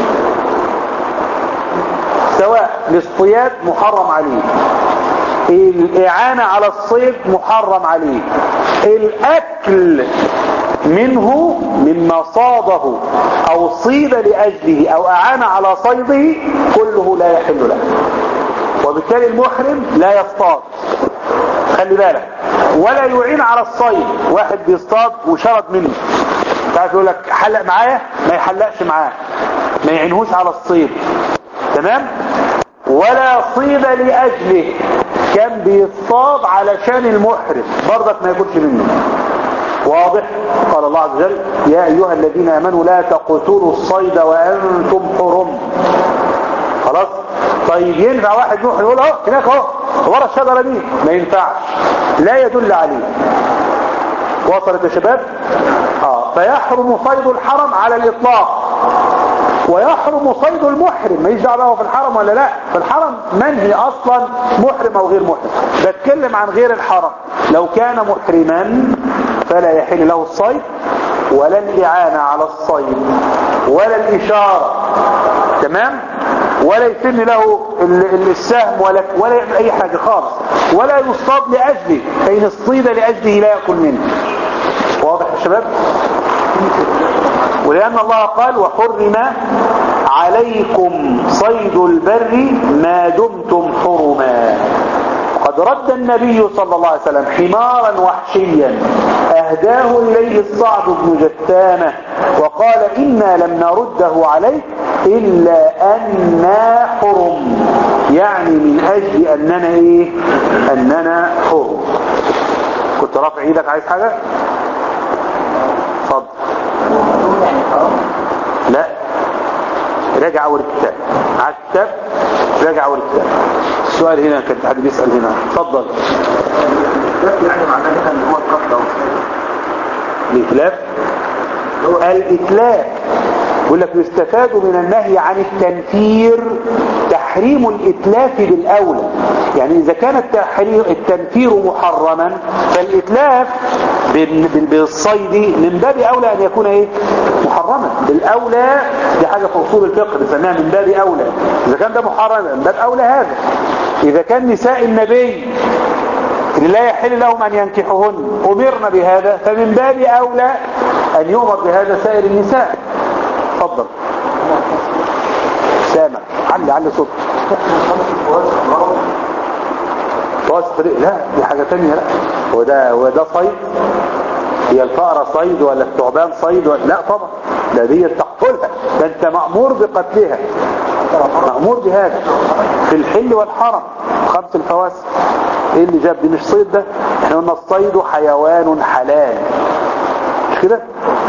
سواء الاصطياد محرم عليه الإعانة على الصيد محرم عليه الأكل منه مما صاده أو صيد لأجله أو أعان على صيده كله لا يحل له وبالتالي المحرم لا يصطاد خلي بالك ولا يعين على الصيد واحد بيصطاد وشرد منه تعرف يقول لك حلق معايا ما يحلقش معاه ما يعينهوش على الصيد تمام ولا صيد لأجله كان بيصطاد علشان المحرم برضك ما يكونش منه واضح قال الله عز وجل يا أيها الذين آمنوا لا تقتلوا الصيد وأنتم حرم خلاص طيب ينفع واحد يروح يقول اهو هناك اهو ورا الشجره دي ما ينفعش لا يدل عليه وصلت يا شباب اه فيحرم صيد الحرم على الاطلاق ويحرم صيد المحرم ما يجي عليه في الحرم ولا لا في الحرم منهي اصلا محرم او غير محرم بتكلم عن غير الحرم لو كان محرما فلا يحل له الصيد ولا الإعانة على الصيد ولا الإشارة تمام ولا يتم له السهم ولا ولا يعمل أي حاجة خالص ولا يصطاد لأجله فإن اصطيد لأجله لا يأكل منه واضح يا شباب ولأن الله قال وحرم عليكم صيد البر ما دمتم حرما قد رد النبي صلى الله عليه وسلم حمارا وحشيا أهداه إليه الصعب بن جثامة وقال إنا لم نرده عليك إلا أننا حرم يعني من أجل أننا إيه أننا حرم كنت رافع إيدك عايز حاجة اتفضل لا راجع أول الكتاب على الكتاب راجع أول الكتاب السؤال هنا كان حد بيسأل هنا اتفضل يعني معناه مثلا اللي هو القتل الإتلاف الإتلاف يقول لك يستفاد من النهي عن التنفير تحريم الإتلاف بالأولى يعني إذا كان التحرير التنفير محرما فالإتلاف بال- بال- بالصيد من باب أولى أن يكون إيه محرما بالأولى دي حاجة في أصول الفقه بنسميها من باب أولى إذا كان ده محرم من باب أولى هذا إذا كان نساء النبي اللي لا يحل لهم أن ينكحهن أمرنا بهذا فمن باب أولى أن يؤمر بهذا سائر النساء تفضل سامع علي علي صوت واسط لا دي حاجة تانية لا هو ده هو ده صيد هي الفأرة صيد ولا الثعبان صيد ولا لا طبعا ده دي تقتلها ده انت مأمور بقتلها مأمور بهذا في الحل والحرم خمس الفواسق ايه اللي جاب دي مش صيد ده احنا قلنا الصيد حيوان حلال مش كده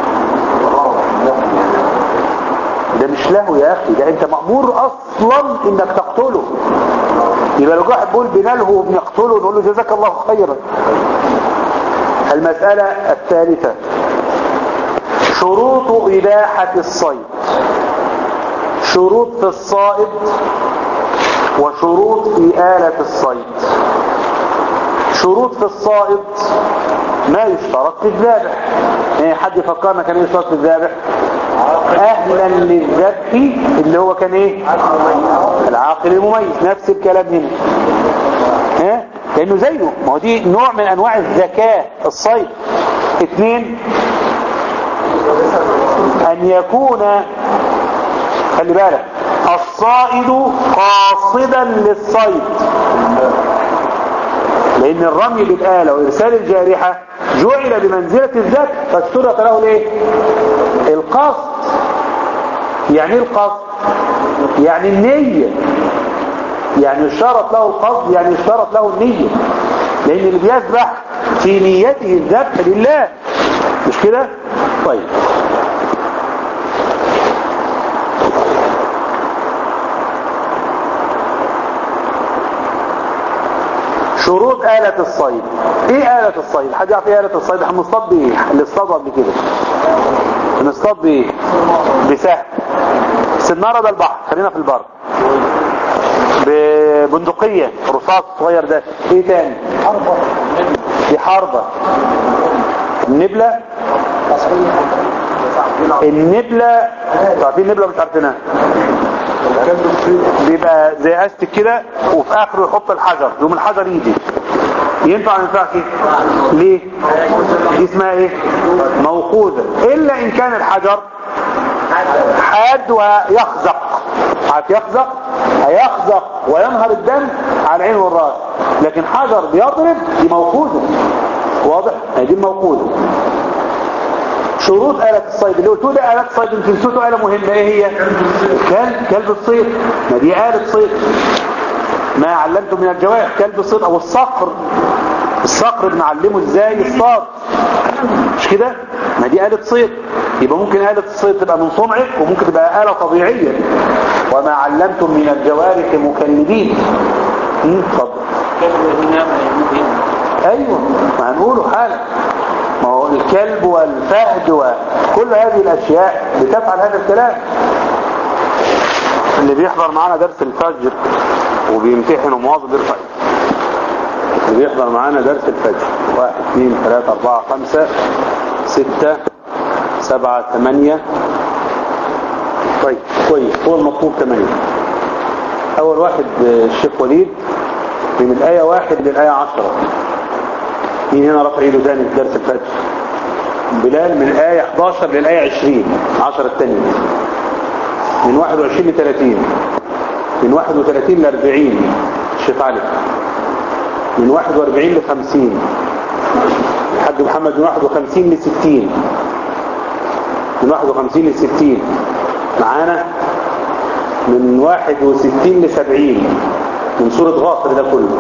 ده مش له يا اخي ده انت مأمور اصلا انك تقتله يبقى لو واحد بيقول بنلهو وبنقتله نقول له جزاك الله خيرا المسألة الثالثة شروط إباحة الصيد شروط في الصائد وشروط في آلة الصيد شروط في الصائد ما يشترط في الذابح يعني حد يفكرنا كان ايه يشترط في الذابح اهلا للذبح اللي هو كان ايه العاقل المميز نفس الكلام هنا ها لانه زيه ما هو دي نوع من انواع الذكاء الصيد اثنين ان يكون خلي بالك الصائد قاصدا للصيد لان الرمي بالآلة وارسال الجارحة جعل بمنزلة الذات فاشترط له الايه القصد يعني ايه القصد يعني النية يعني اشترط له القصد يعني اشترط له النية لان اللي بيذبح في نيته الذبح لله مش كده طيب شروط آلة الصيد ايه آلة الصيد حد يعرف ايه آلة الصيد احنا بنصطاد بايه اللي اصطادوا قبل كده بنصطاد بايه بسهم سنارة ده البحر خلينا في البر ببندقية رصاص صغير ده ايه تاني حربة دي حربة النبلة النبلة تعرفين النبلة مش عارفينها بيبقى زي استك كده وفي اخره يحط الحجر يوم الحجر يجي ينفع ما ينفعش ليه دي اسمها ايه موقوذة الا ان كان الحجر حاد ويخزق عارف يخزق هيخزق وينهر الدم على العين والراس لكن حجر بيضرب دي موقوذة واضح دي موقوذة شروط آلة الصيد اللي قلتوا ده آلة صيد يمكن نسيتوا آلة مهمة ايه هي كلب كلب الصيد ما دي آلة صيد ما علمتم من الجوارح كلب الصيد او الصقر الصقر بنعلمه ازاي يصطاد مش كده ما دي آلة صيد يبقى ممكن آلة الصيد تبقى من صنعك وممكن تبقى آلة طبيعية وما علمتم من الجوارح مكلبين اتفضل ايوه ما هنقوله حالا ما هو الكلب والفهد وكل هذه الاشياء بتفعل هذا الكلام اللي بيحضر معانا درس الفجر وبيمتحن ومواظب يرفع اللي بيحضر معانا درس الفجر واحد اثنين ثلاثة اربعة خمسة ستة سبعة ثمانية طيب كويس هو المطلوب ثمانية اول واحد الشيخ وليد من الآية واحد للآية عشرة مين هنا رفع ايده تاني في درس الفجر بلال من الآية 11 للآية 20 10 الثانية من 21 ل 30 من 31 ل 40 الشيخ علي من 41 ل 50 الحاج محمد من 51 ل 60 من 51 ل 60 معانا من 61 ل 70 من سورة غافر ده كله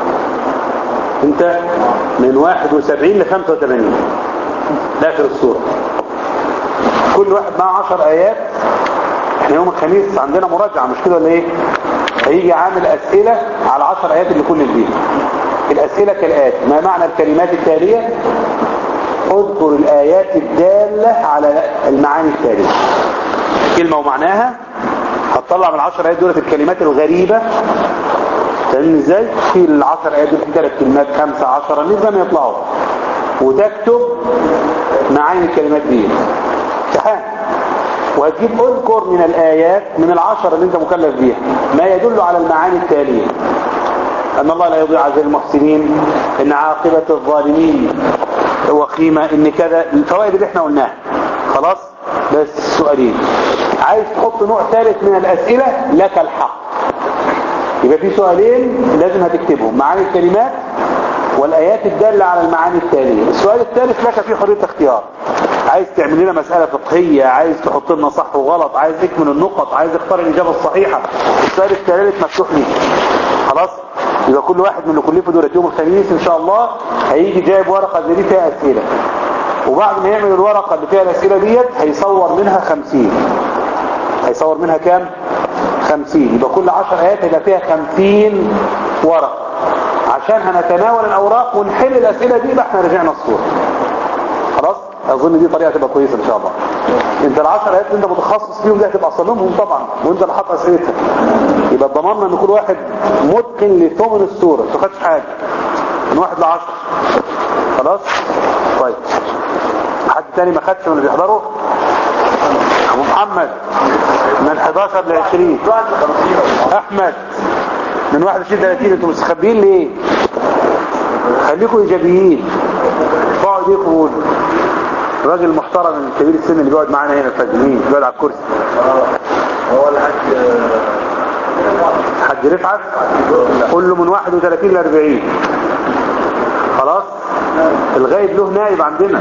انت من 71 ل 85 داخل السورة كل واحد معاه 10 ايات احنا يوم الخميس عندنا مراجعة مش كده ولا ايه هيجي عامل اسئلة على 10 ايات اللي كل الدين الاسئلة كالآتي ما معنى الكلمات التالية اذكر الايات الدالة على المعاني التالية كلمة ومعناها هتطلع من العشر ايات دولت الكلمات الغريبة فاهمني ازاي في العشر ايات دول في ثلاث كلمات خمسة عشرة نزل يطلعوا وتكتب معاني الكلمات دي امتحان وهتجيب اذكر من الايات من العشر اللي انت مكلف بيها ما يدل على المعاني التالية ان الله لا يضيع اجر المحسنين ان عاقبة الظالمين وخيمة ان كذا الفوائد اللي احنا قلناها خلاص بس سؤالين عايز تحط نوع ثالث من الاسئلة لك الحق يبقى في سؤالين لازم هتكتبهم معاني الكلمات والآيات الدالة على المعاني التالية السؤال الثالث لك فيه حرية اختيار عايز تعمل لنا مسألة فقهية عايز تحط لنا صح وغلط عايز يكمل النقط عايز يختار الإجابة الصحيحة السؤال الثالث مفتوح ليك خلاص يبقى كل واحد من اللي كلفه دولة يوم الخميس ان شاء الله هيجي جايب ورقة زي دي فيها اسئلة وبعد ما يعمل الورقة اللي فيها الاسئلة ديت هيصور منها خمسين هيصور منها كام خمسين يبقى كل عشر ايات هيبقى فيها خمسين ورقة عشان هنتناول الاوراق ونحل الاسئلة دي يبقى احنا رجعنا الصورة خلاص اظن دي طريقة تبقى كويسة ان شاء الله انت العشر ايات اللي انت متخصص فيهم دي هتبقى صلمهم طبعا وانت اللي حاطط اسئلتها يبقى ضمننا ان كل واحد متقن لثمن السورة ما تاخدش حاجة من واحد لعشر خلاص طيب حد تاني ما خدش من اللي بيحضروا ابو محمد من 11 ل 20 احمد من 21 ل 30 انتوا مستخبيين ليه خليكم ايجابيين ارفعوا ايديكم وقولوا راجل محترم كبير السن اللي بيقعد معانا هنا الفجرين بيقعد على الكرسي هو الحاج حد رفعت قول له من 31 ل 40 خلاص الغايب له نائب عندنا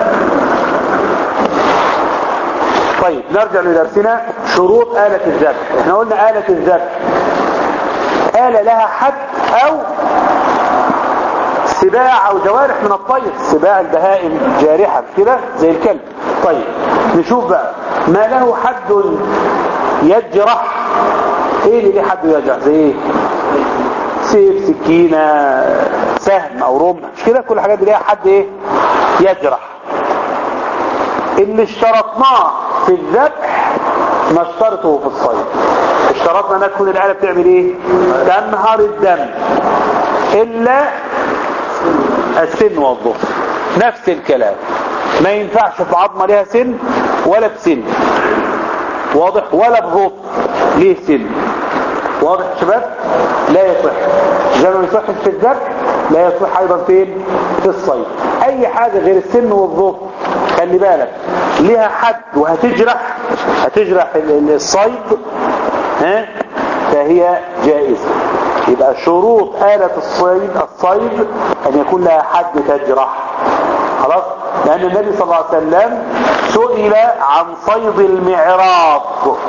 طيب نرجع لدرسنا شروط آلة الذبح احنا قلنا آلة الذبح آلة لها حد او سباع او جوارح من الطير سباع البهائم جارحة مش كده زي الكلب طيب نشوف بقى ما له حد يجرح ايه اللي ليه حد يجرح زي ايه سيف سكينة سهم او رمح مش كده كل الحاجات دي ليها حد ايه يجرح اللي اشترطناه في الذبح نشترطه في الصيد اشترطنا انها تكون الآلة بتعمل ايه تنهر الدم الا السن والظفر نفس الكلام ما ينفعش في عظمة ليها سن ولا بسن واضح ولا بظفر ليه سن واضح يا شباب لا يصح زي ما يصح في الذبح لا يصح ايضا فين في الصيد اي حاجة غير السن والظفر خلي بالك ليها حد وهتجرح هتجرح ال- ال- الصيد ها فهي جائزة يبقى شروط آلة الصيد الصيد أن يكون لها حد تجرح خلاص لأن النبي صلى الله عليه وسلم سئل عن صيد المعراض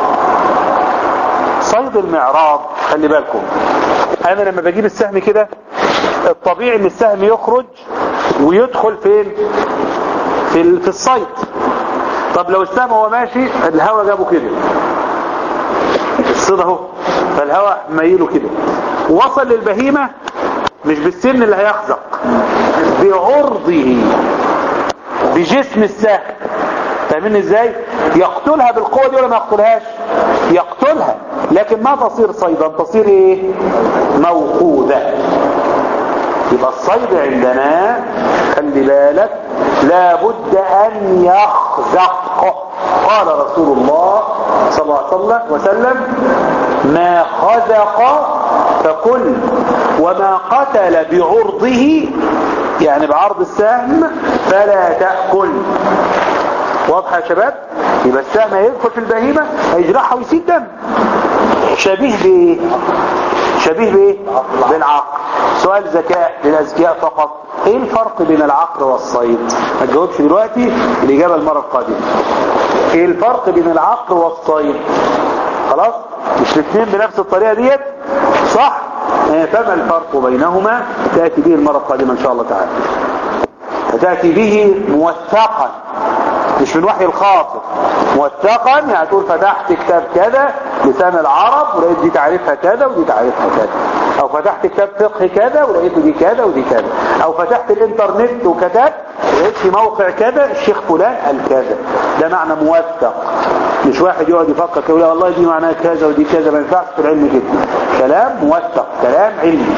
صيد المعراض خلي بالكم أنا لما بجيب السهم كده الطبيعي ان السهم يخرج ويدخل فين في ال- في الصيد طب لو السهم هو ماشي الهواء جابه كده الصيد اهو فالهواء ميله كده وصل للبهيمة مش بالسن اللي هيخزق بعرضه بجسم السهم فاهمين ازاي يقتلها بالقوة دي ولا ما يقتلهاش يقتلها لكن ما تصير صيدا تصير ايه موقودة يبقى الصيد عندنا خلي بالك لابد ان يخزق قال رسول الله صلى الله عليه وسلم ما خزق فكل وما قتل بعرضه يعني بعرض السهم فلا تأكل واضحة يا شباب يبقى السهم هيدخل في البهيمة هيجرحها ويسيب دم شبيه بايه شبيه بايه بالعقل سؤال ذكاء للاذكياء فقط ايه الفرق بين العقل والصيد ما تجاوبش دلوقتي الاجابه المره القادمه ايه الفرق بين العقل والصيد خلاص مش الاثنين بنفس الطريقه ديت صح آه، فما الفرق بينهما تاتي به المره القادمه ان شاء الله تعالى فتاتي به موثقا مش من وحي الخاطر موثقا يعني تقول فتحت كتاب كذا لسان العرب ولقيت دي تعريفها كذا ودي تعريفها كذا او فتحت كتاب فقه كذا ولقيت دي كذا ودي كذا او فتحت الانترنت وكتبت لقيت في موقع كذا الشيخ فلان قال كذا ده معنى موثق مش واحد يقعد يفكر يقول والله دي معناها كذا ودي كذا ما ينفعش في العلم كده كلام موثق كلام علمي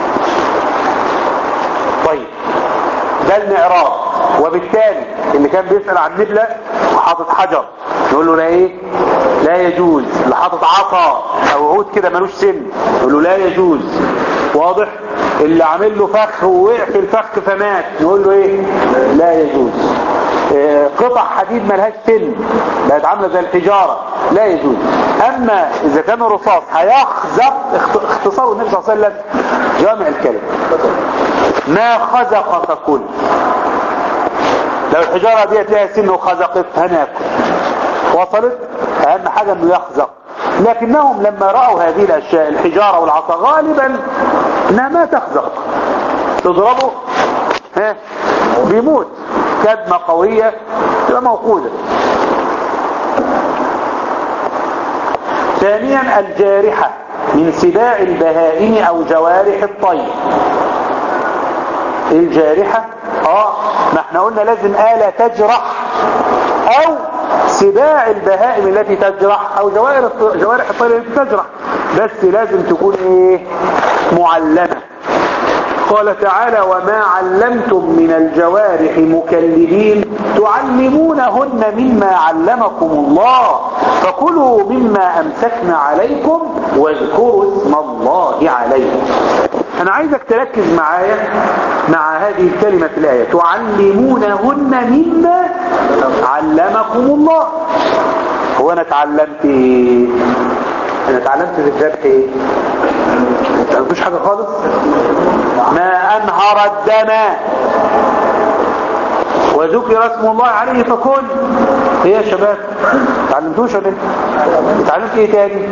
طيب ده المعراض وبالتالي اللي كان بيسأل عن نبلة وحاطط حجر يقول له لا ايه لا يجوز اللي حاطط عصا او عود كده ملوش سن يقول له لا يجوز واضح اللي عامل له فخ ووقع في الفخ فمات يقول له ايه لا يجوز آه، قطع حديد ملهاش سن بقت عامله زي الحجاره لا يجوز اما اذا كان الرصاص هيخزق اخت- اختصار النبي صلى الله عليه وسلم جامع الكلم ما خزق فكل لو الحجارة ديت لها سن وخزقت هناكل وصلت اهم حاجة انه يخزق لكنهم لما رأوا هذه الاشياء الحجارة والعصا غالبا انها ما تخزق تضربه ها بيموت كدمة قوية تبقى موقودة ثانيا الجارحة من سباع البهائم او جوارح الطير الجارحة اه ما احنا قلنا لازم آلة تجرح او سباع البهائم التي تجرح او جوارح جوارح الطير التي تجرح بس لازم تكون ايه معلمة قال تعالى وما علمتم من الجوارح مكلبين تعلمونهن مما علمكم الله فكلوا مما أمسكنا عليكم واذكروا اسم الله عليه أنا عايزك تركز معايا مع هذه الكلمة في الآية تعلمونهن مما علمكم الله هو أنا اتعلمت إيه؟ أنا اتعلمت في الذبح إيه؟ ما تعرفوش حاجة خالص ما أنهر الدم وذكر اسم الله عليه فكل ايه يا شباب تعلمتوش ولا ايه اتعلمت ايه تاني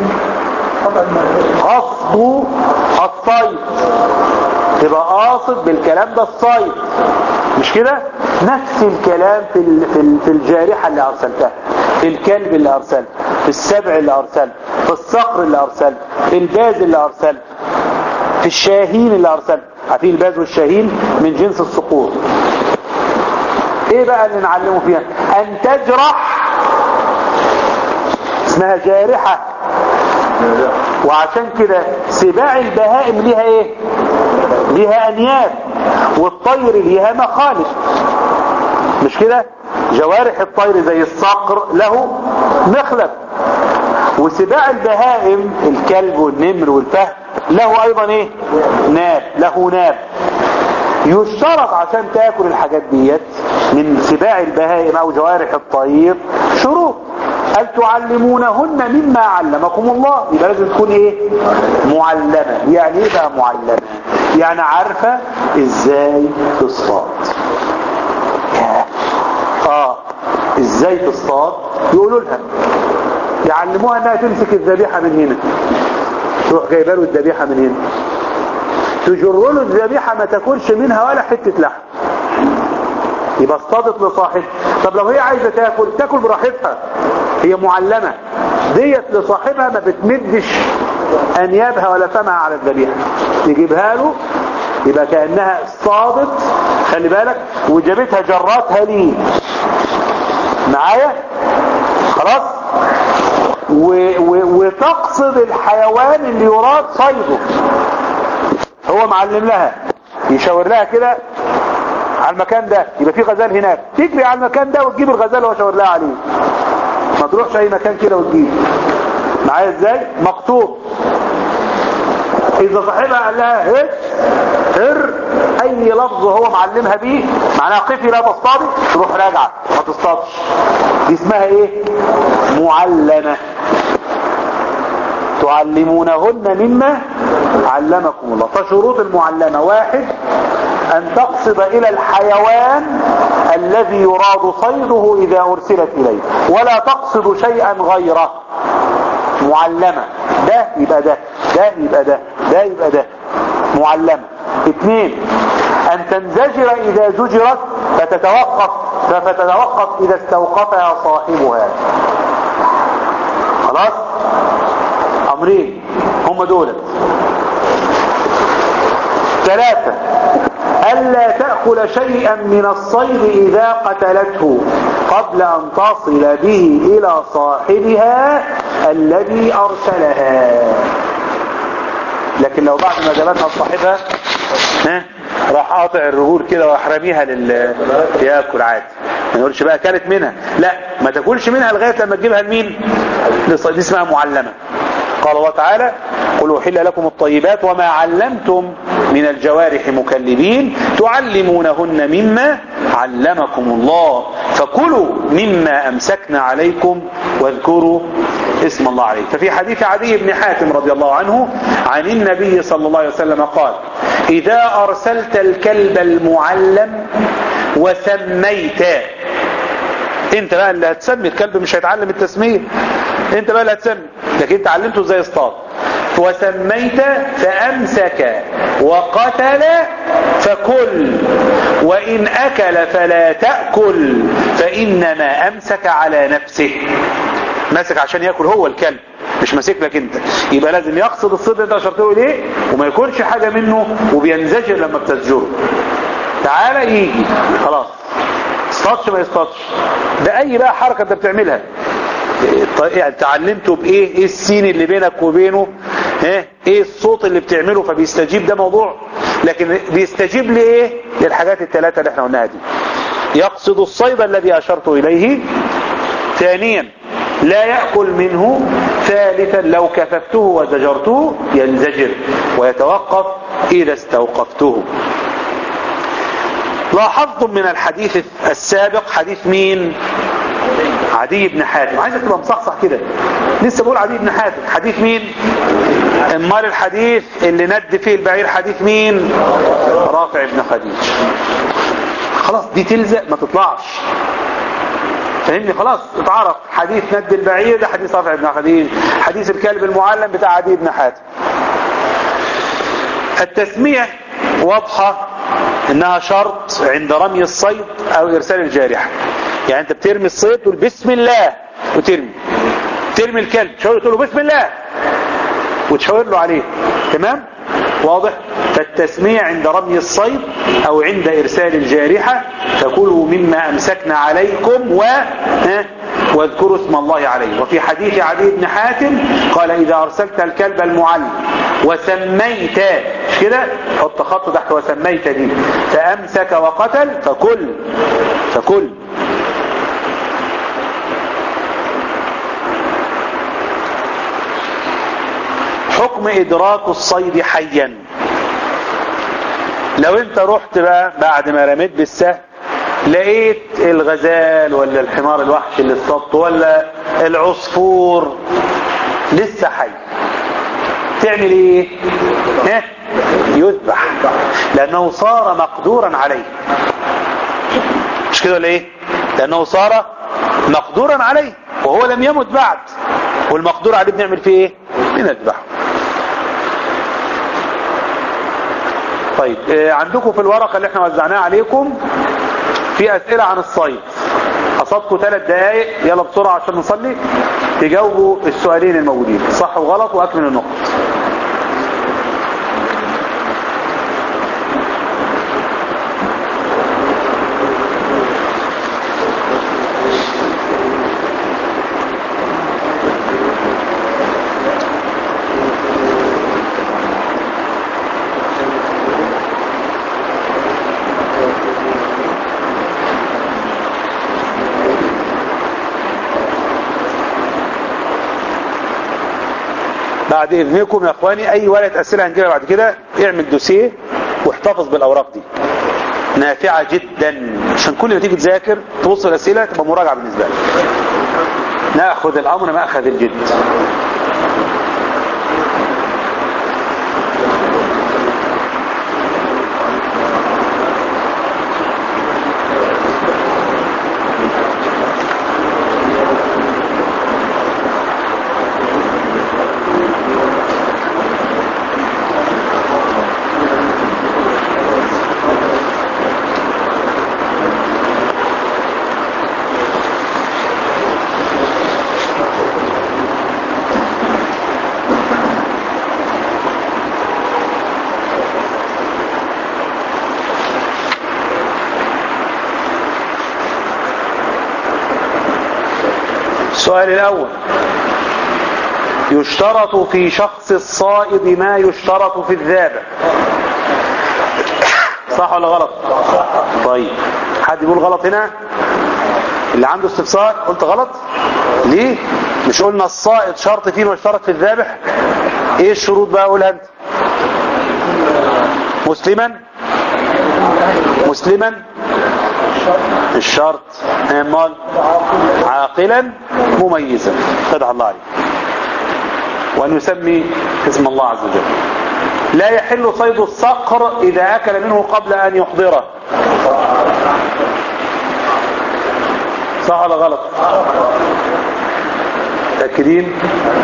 قصد الصيد تبقى قاصد بالكلام ده الصيد مش كده نفس الكلام في ال- في ال- في الجارحة اللي ارسلتها في الكلب اللي ارسلته في السبع اللي ارسلته في الصقر اللي ارسلته في الباز اللي ارسلته في الشاهين اللي ارسلته عارفين الباز والشاهين من جنس الصقور ايه بقى اللي نعلمه فيها ان تجرح اسمها جارحة وعشان كده سباع البهائم ليها ايه ليها انياب والطير ليها مخالف مش كده جوارح الطير زي الصقر له مخلب وسباع البهائم الكلب والنمر والفهد له ايضا ايه ناب له ناب يشترط عشان تاكل الحاجات ديت من سباع البهائم او جوارح الطير شروط هل تعلمونهن مما علمكم الله يبقى لازم تكون ايه معلمة يعني ايه بقى معلمة يعني عارفة ازاي تصطاد اه ازاي تصطاد يقولوا لها يعلموها انها تمسك الذبيحة من هنا تروح جايبه له الذبيحة من هنا تجر له الذبيحة ما تاكلش منها ولا حتة لحم يبقى اصطادت لصاحب طب لو هي عايزة تاكل تاكل براحتها هي معلمة ديت لصاحبها ما بتمدش انيابها ولا فمها على الذبيحة يجيبها له يبقى كأنها اصطادت خلي بالك وجابتها جراتها ليه معايا خلاص و و وتقصد الحيوان اللي يراد صيده هو معلم لها يشاور لها كده على المكان ده يبقى في غزال هناك تجري على المكان ده وتجيب الغزال اللي هو شاور لها عليه ما تروحش اي مكان كده وتجيب معايا ازاي مقطوط اذا صاحبها قال لها هر هر اي لفظ هو معلمها بيه معناها قفي لا تصطادي تروح راجعه ما تصطادش دي اسمها ايه معلمه تعلمونهن مما علمكم الله فشروط المعلمة واحد أن تقصد إلى الحيوان الذي يراد صيده إذا أرسلت إليه ولا تقصد شيئا غيره معلمة ده يبقى ده ده يبقى ده ده يبقى ده معلمة اثنين أن تنزجر إذا زجرت فتتوقف فتتوقف إذا استوقفها صاحبها خلاص امرين هم دولت ثلاثة ألا تأكل شيئا من الصيد إذا قتلته قبل أن تصل به إلى صاحبها الذي أرسلها لكن لو بعد ما جابتها لصاحبها ها راح قاطع الرجول كده وراح راميها لل ياكل عادي ما نقولش بقى كانت منها لا ما تاكلش منها لغايه لما تجيبها لمين للص- دي اسمها معلمه قال الله تعالى قل أحل لكم الطيبات وما علمتم من الجوارح مكلبين تعلمونهن مما علمكم الله فكلوا مما أمسكنا عليكم واذكروا اسم الله عليه ففي حديث عدي بن حاتم رضي الله عنه عن النبي صلى الله عليه وسلم قال إذا أرسلت الكلب المعلم وسميت انت بقى اللي هتسمي الكلب مش هيتعلم التسمية انت بقى اللي هتسمي لكن انت علمته ازاي يصطاد وسميت فامسك وقتل فكل وان اكل فلا تأكل فانما امسك على نفسه ماسك عشان ياكل هو الكلب مش ماسك لك انت يبقى لازم يقصد الصيد اللي انت اشرته اليه وما يكونش حاجة منه وبينزجر لما بتزجره تعالى يجي خلاص اصطادش ما يصطادش ده اي بقى حركة انت بتعملها يعني تعلمته بايه ايه السين اللي بينك وبينه ايه ايه الصوت اللي بتعمله فبيستجيب ده موضوع لكن بيستجيب لايه للحاجات الثلاثة اللي احنا قلناها دي يقصد الصيد الذي اشرت اليه ثانيا لا يأكل منه ثالثا لو كففته وزجرته ينزجر ويتوقف إذا استوقفته لاحظتم من الحديث السابق حديث مين عدي بن حاتم عايزك تبقى مصحصح كده لسه بقول عدي بن حاتم حديث مين امال الحديث اللي ند فيه البعير حديث مين رافع بن خديج خلاص دي تلزق ما تطلعش فهمني خلاص اتعرف حديث ند البعير ده حديث رافع بن خديج حديث الكلب المعلم بتاع عدي بن حاتم التسمية واضحة انها شرط عند رمي الصيد او ارسال الجارحة يعني انت بترمي الصيد تقول بسم الله وترمي ترمي الكلب تشاور تقول له بسم الله وتشاور له عليه تمام واضح فالتسمية عند رمي الصيد او عند ارسال الجارحة فكلوا مما امسكنا عليكم و واذكروا اسم الله عليه وفي حديث عدي بن حاتم قال اذا ارسلت الكلب المعلم وسميت مش كده حط خط تحت وسميت دي فامسك وقتل فكل فكل حكم ادراك الصيد حيا لو انت رحت بقى بعد ما رميت بالسهم لقيت الغزال ولا الحمار الوحش اللي اصطدته ولا العصفور لسه حي تعمل ايه ها يذبح لانه صار مقدورا عليه مش كده ولا ايه لانه صار مقدورا عليه وهو لم يمت بعد والمقدور عليه بنعمل فيه ايه بنذبحه طيب آه عندكم في الورقة اللي احنا وزعناها عليكم في اسئلة عن الصيد قصدكم ثلاث دقايق يلا بسرعة عشان نصلي تجاوبوا السؤالين الموجودين صح وغلط واكمل النقط بعد اذنكم يا اخواني اي ورقه اسئله هنجيبها بعد كده اعمل دوسيه واحتفظ بالاوراق دي نافعه جدا عشان كل ما تيجي تذاكر تبص الاسئله تبقى مراجعه بالنسبه لك ناخذ الامر ماخذ الجد السؤال الأول يشترط في شخص الصائد ما يشترط في الذابة صح ولا غلط طيب حد يقول غلط هنا اللي عنده استفسار قلت غلط ليه مش قلنا الصائد شرط فيه ما يشترط في الذابح ايه الشروط بقى قولها انت مسلما مسلما الشرط امال عاقلا مميزا فتح الله عليه وأن يسمي اسم الله عز وجل لا يحل صيد الصقر إذا أكل منه قبل أن يحضره صح ولا غلط متأكدين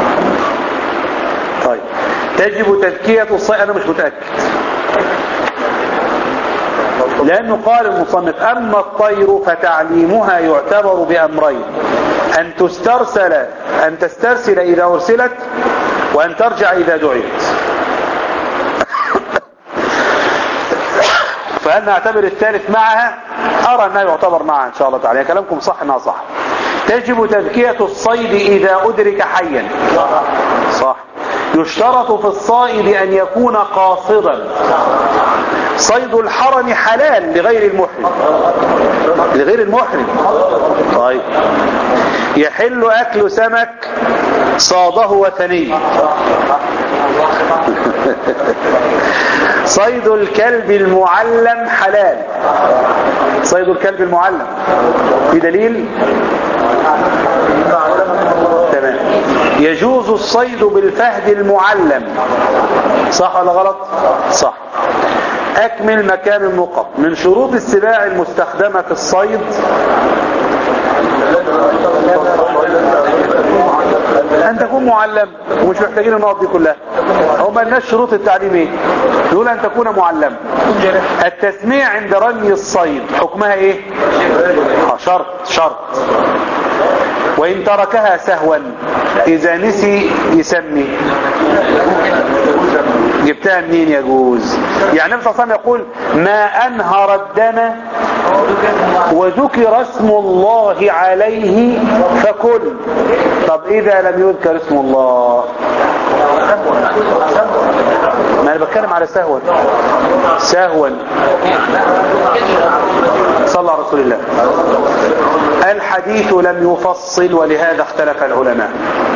طيب تجب تذكية الصيد انا مش متأكد لأنه قال المصنف أما الطير فتعليمها يعتبر بأمرين أن تسترسل أن تسترسل إذا أرسلت وأن ترجع إذا دعيت فهل نعتبر الثالث معها أرى أنها يعتبر معها إن شاء الله تعالى كلامكم صح أنها صح تجب تذكية الصيد إذا أدرك حيا صح يشترط في الصائد أن يكون قاصدا صيد الحرم حلال لغير المحرم لغير المحرم طيب يحل أكل سمك صاده وثني صيد الكلب المعلم حلال صيد الكلب المعلم في دليل تمام يجوز الصيد بالفهد المعلم صح ولا غلط صح اكمل مكان النقط من شروط السباع المستخدمة في الصيد ان تكون معلم ومش محتاجين النقط دي كلها هم الناس شروط التعليم ايه يقول ان تكون معلم التسميع عند رمي الصيد حكمها ايه آه، شرط شرط وإن تركها سهوا إذا نسي يسمي جبتها منين يجوز يعني النبي صلى الله عليه وسلم يقول ما أنهر الدم وذكر اسم الله عليه فكل طب إذا لم يذكر اسم الله ما أنا بتكلم على سهوا سهوا صلى على رسول الله الحديث لم يفصل ولهذا اختلف العلماء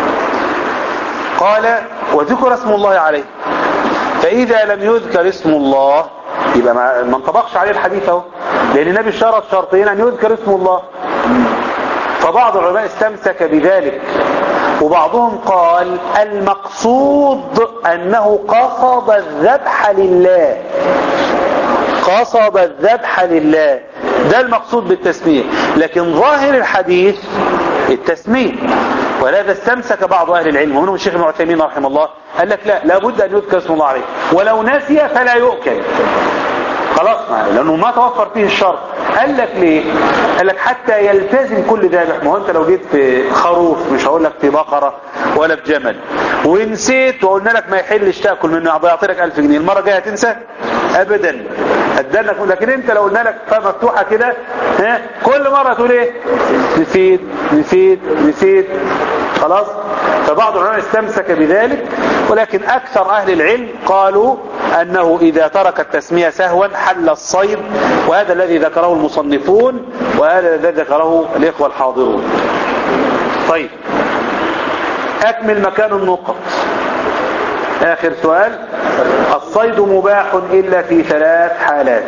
قال وذكر اسم الله عليه فإذا لم يذكر اسم الله يبقى ما ما انطبقش عليه الحديث اهو لأن النبي شرط شرطين أن يذكر اسم الله فبعض العلماء استمسك بذلك وبعضهم قال المقصود أنه قصد الذبح لله قصد الذبح لله ده المقصود بالتسمية لكن ظاهر الحديث التسمية ولهذا استمسك بعض أهل العلم ومنهم الشيخ ابن عثيمين رحمه الله قال لك لا لابد أن يذكر اسم الله عليه ولو نسي فلا يؤكل خلاص معنا لأنه ما توفر فيه الشرط قال لك ليه قال لك حتى يلتزم كل ذابح ما هو انت لو جيت في خروف مش هقول لك في بقرة ولا في جمل ونسيت وقلنا لك ما يحلش تاكل منه بيعطي لك 1000 جنيه المره الجايه هتنسى ابدا ادالك لكن انت لو قلنا لك فيها مفتوحه كده ها كل مره تقول ايه نسيت نسيت نسيت خلاص فبعض العلماء استمسك بذلك ولكن اكثر اهل العلم قالوا انه اذا ترك التسميه سهوا حل الصيد وهذا الذي ذكره المصنفون وهذا الذي ذكره الاخوه الحاضرون طيب اكمل مكان النقط اخر سؤال الصيد مباح الا في ثلاث حالات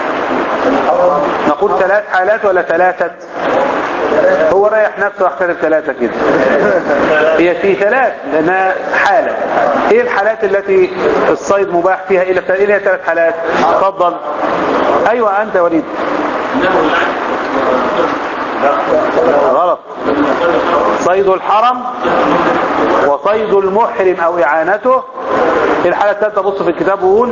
نقول ثلاث حالات ولا ثلاثة هو رايح نفسه اختار ثلاثة كده هي في ثلاث لانها حالة ايه الحالات التي الصيد مباح فيها الا ايه هي ثلاث حالات تفضل ايوه انت وليد غلط صيد الحرم وصيد المحرم او اعانته ايه الحالة الثالثة بص في الكتاب وقول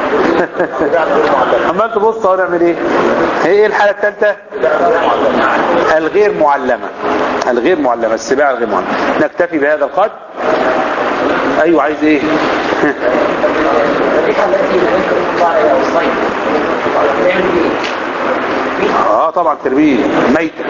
عمال تبص اهو نعمل ايه هي ايه الحالة الثالثة الغير معلمة الغير معلمة السباع الغير معلمة نكتفي بهذا القدر ايوه عايز ايه اه طبعا تربيه ميتة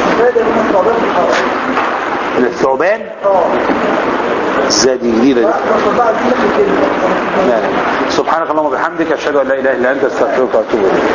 من الثعبان ازاي دي جديدة دي لا لا سبحانك اللهم وبحمدك اشهد ان لا اله الا انت استغفرك واتوب اليك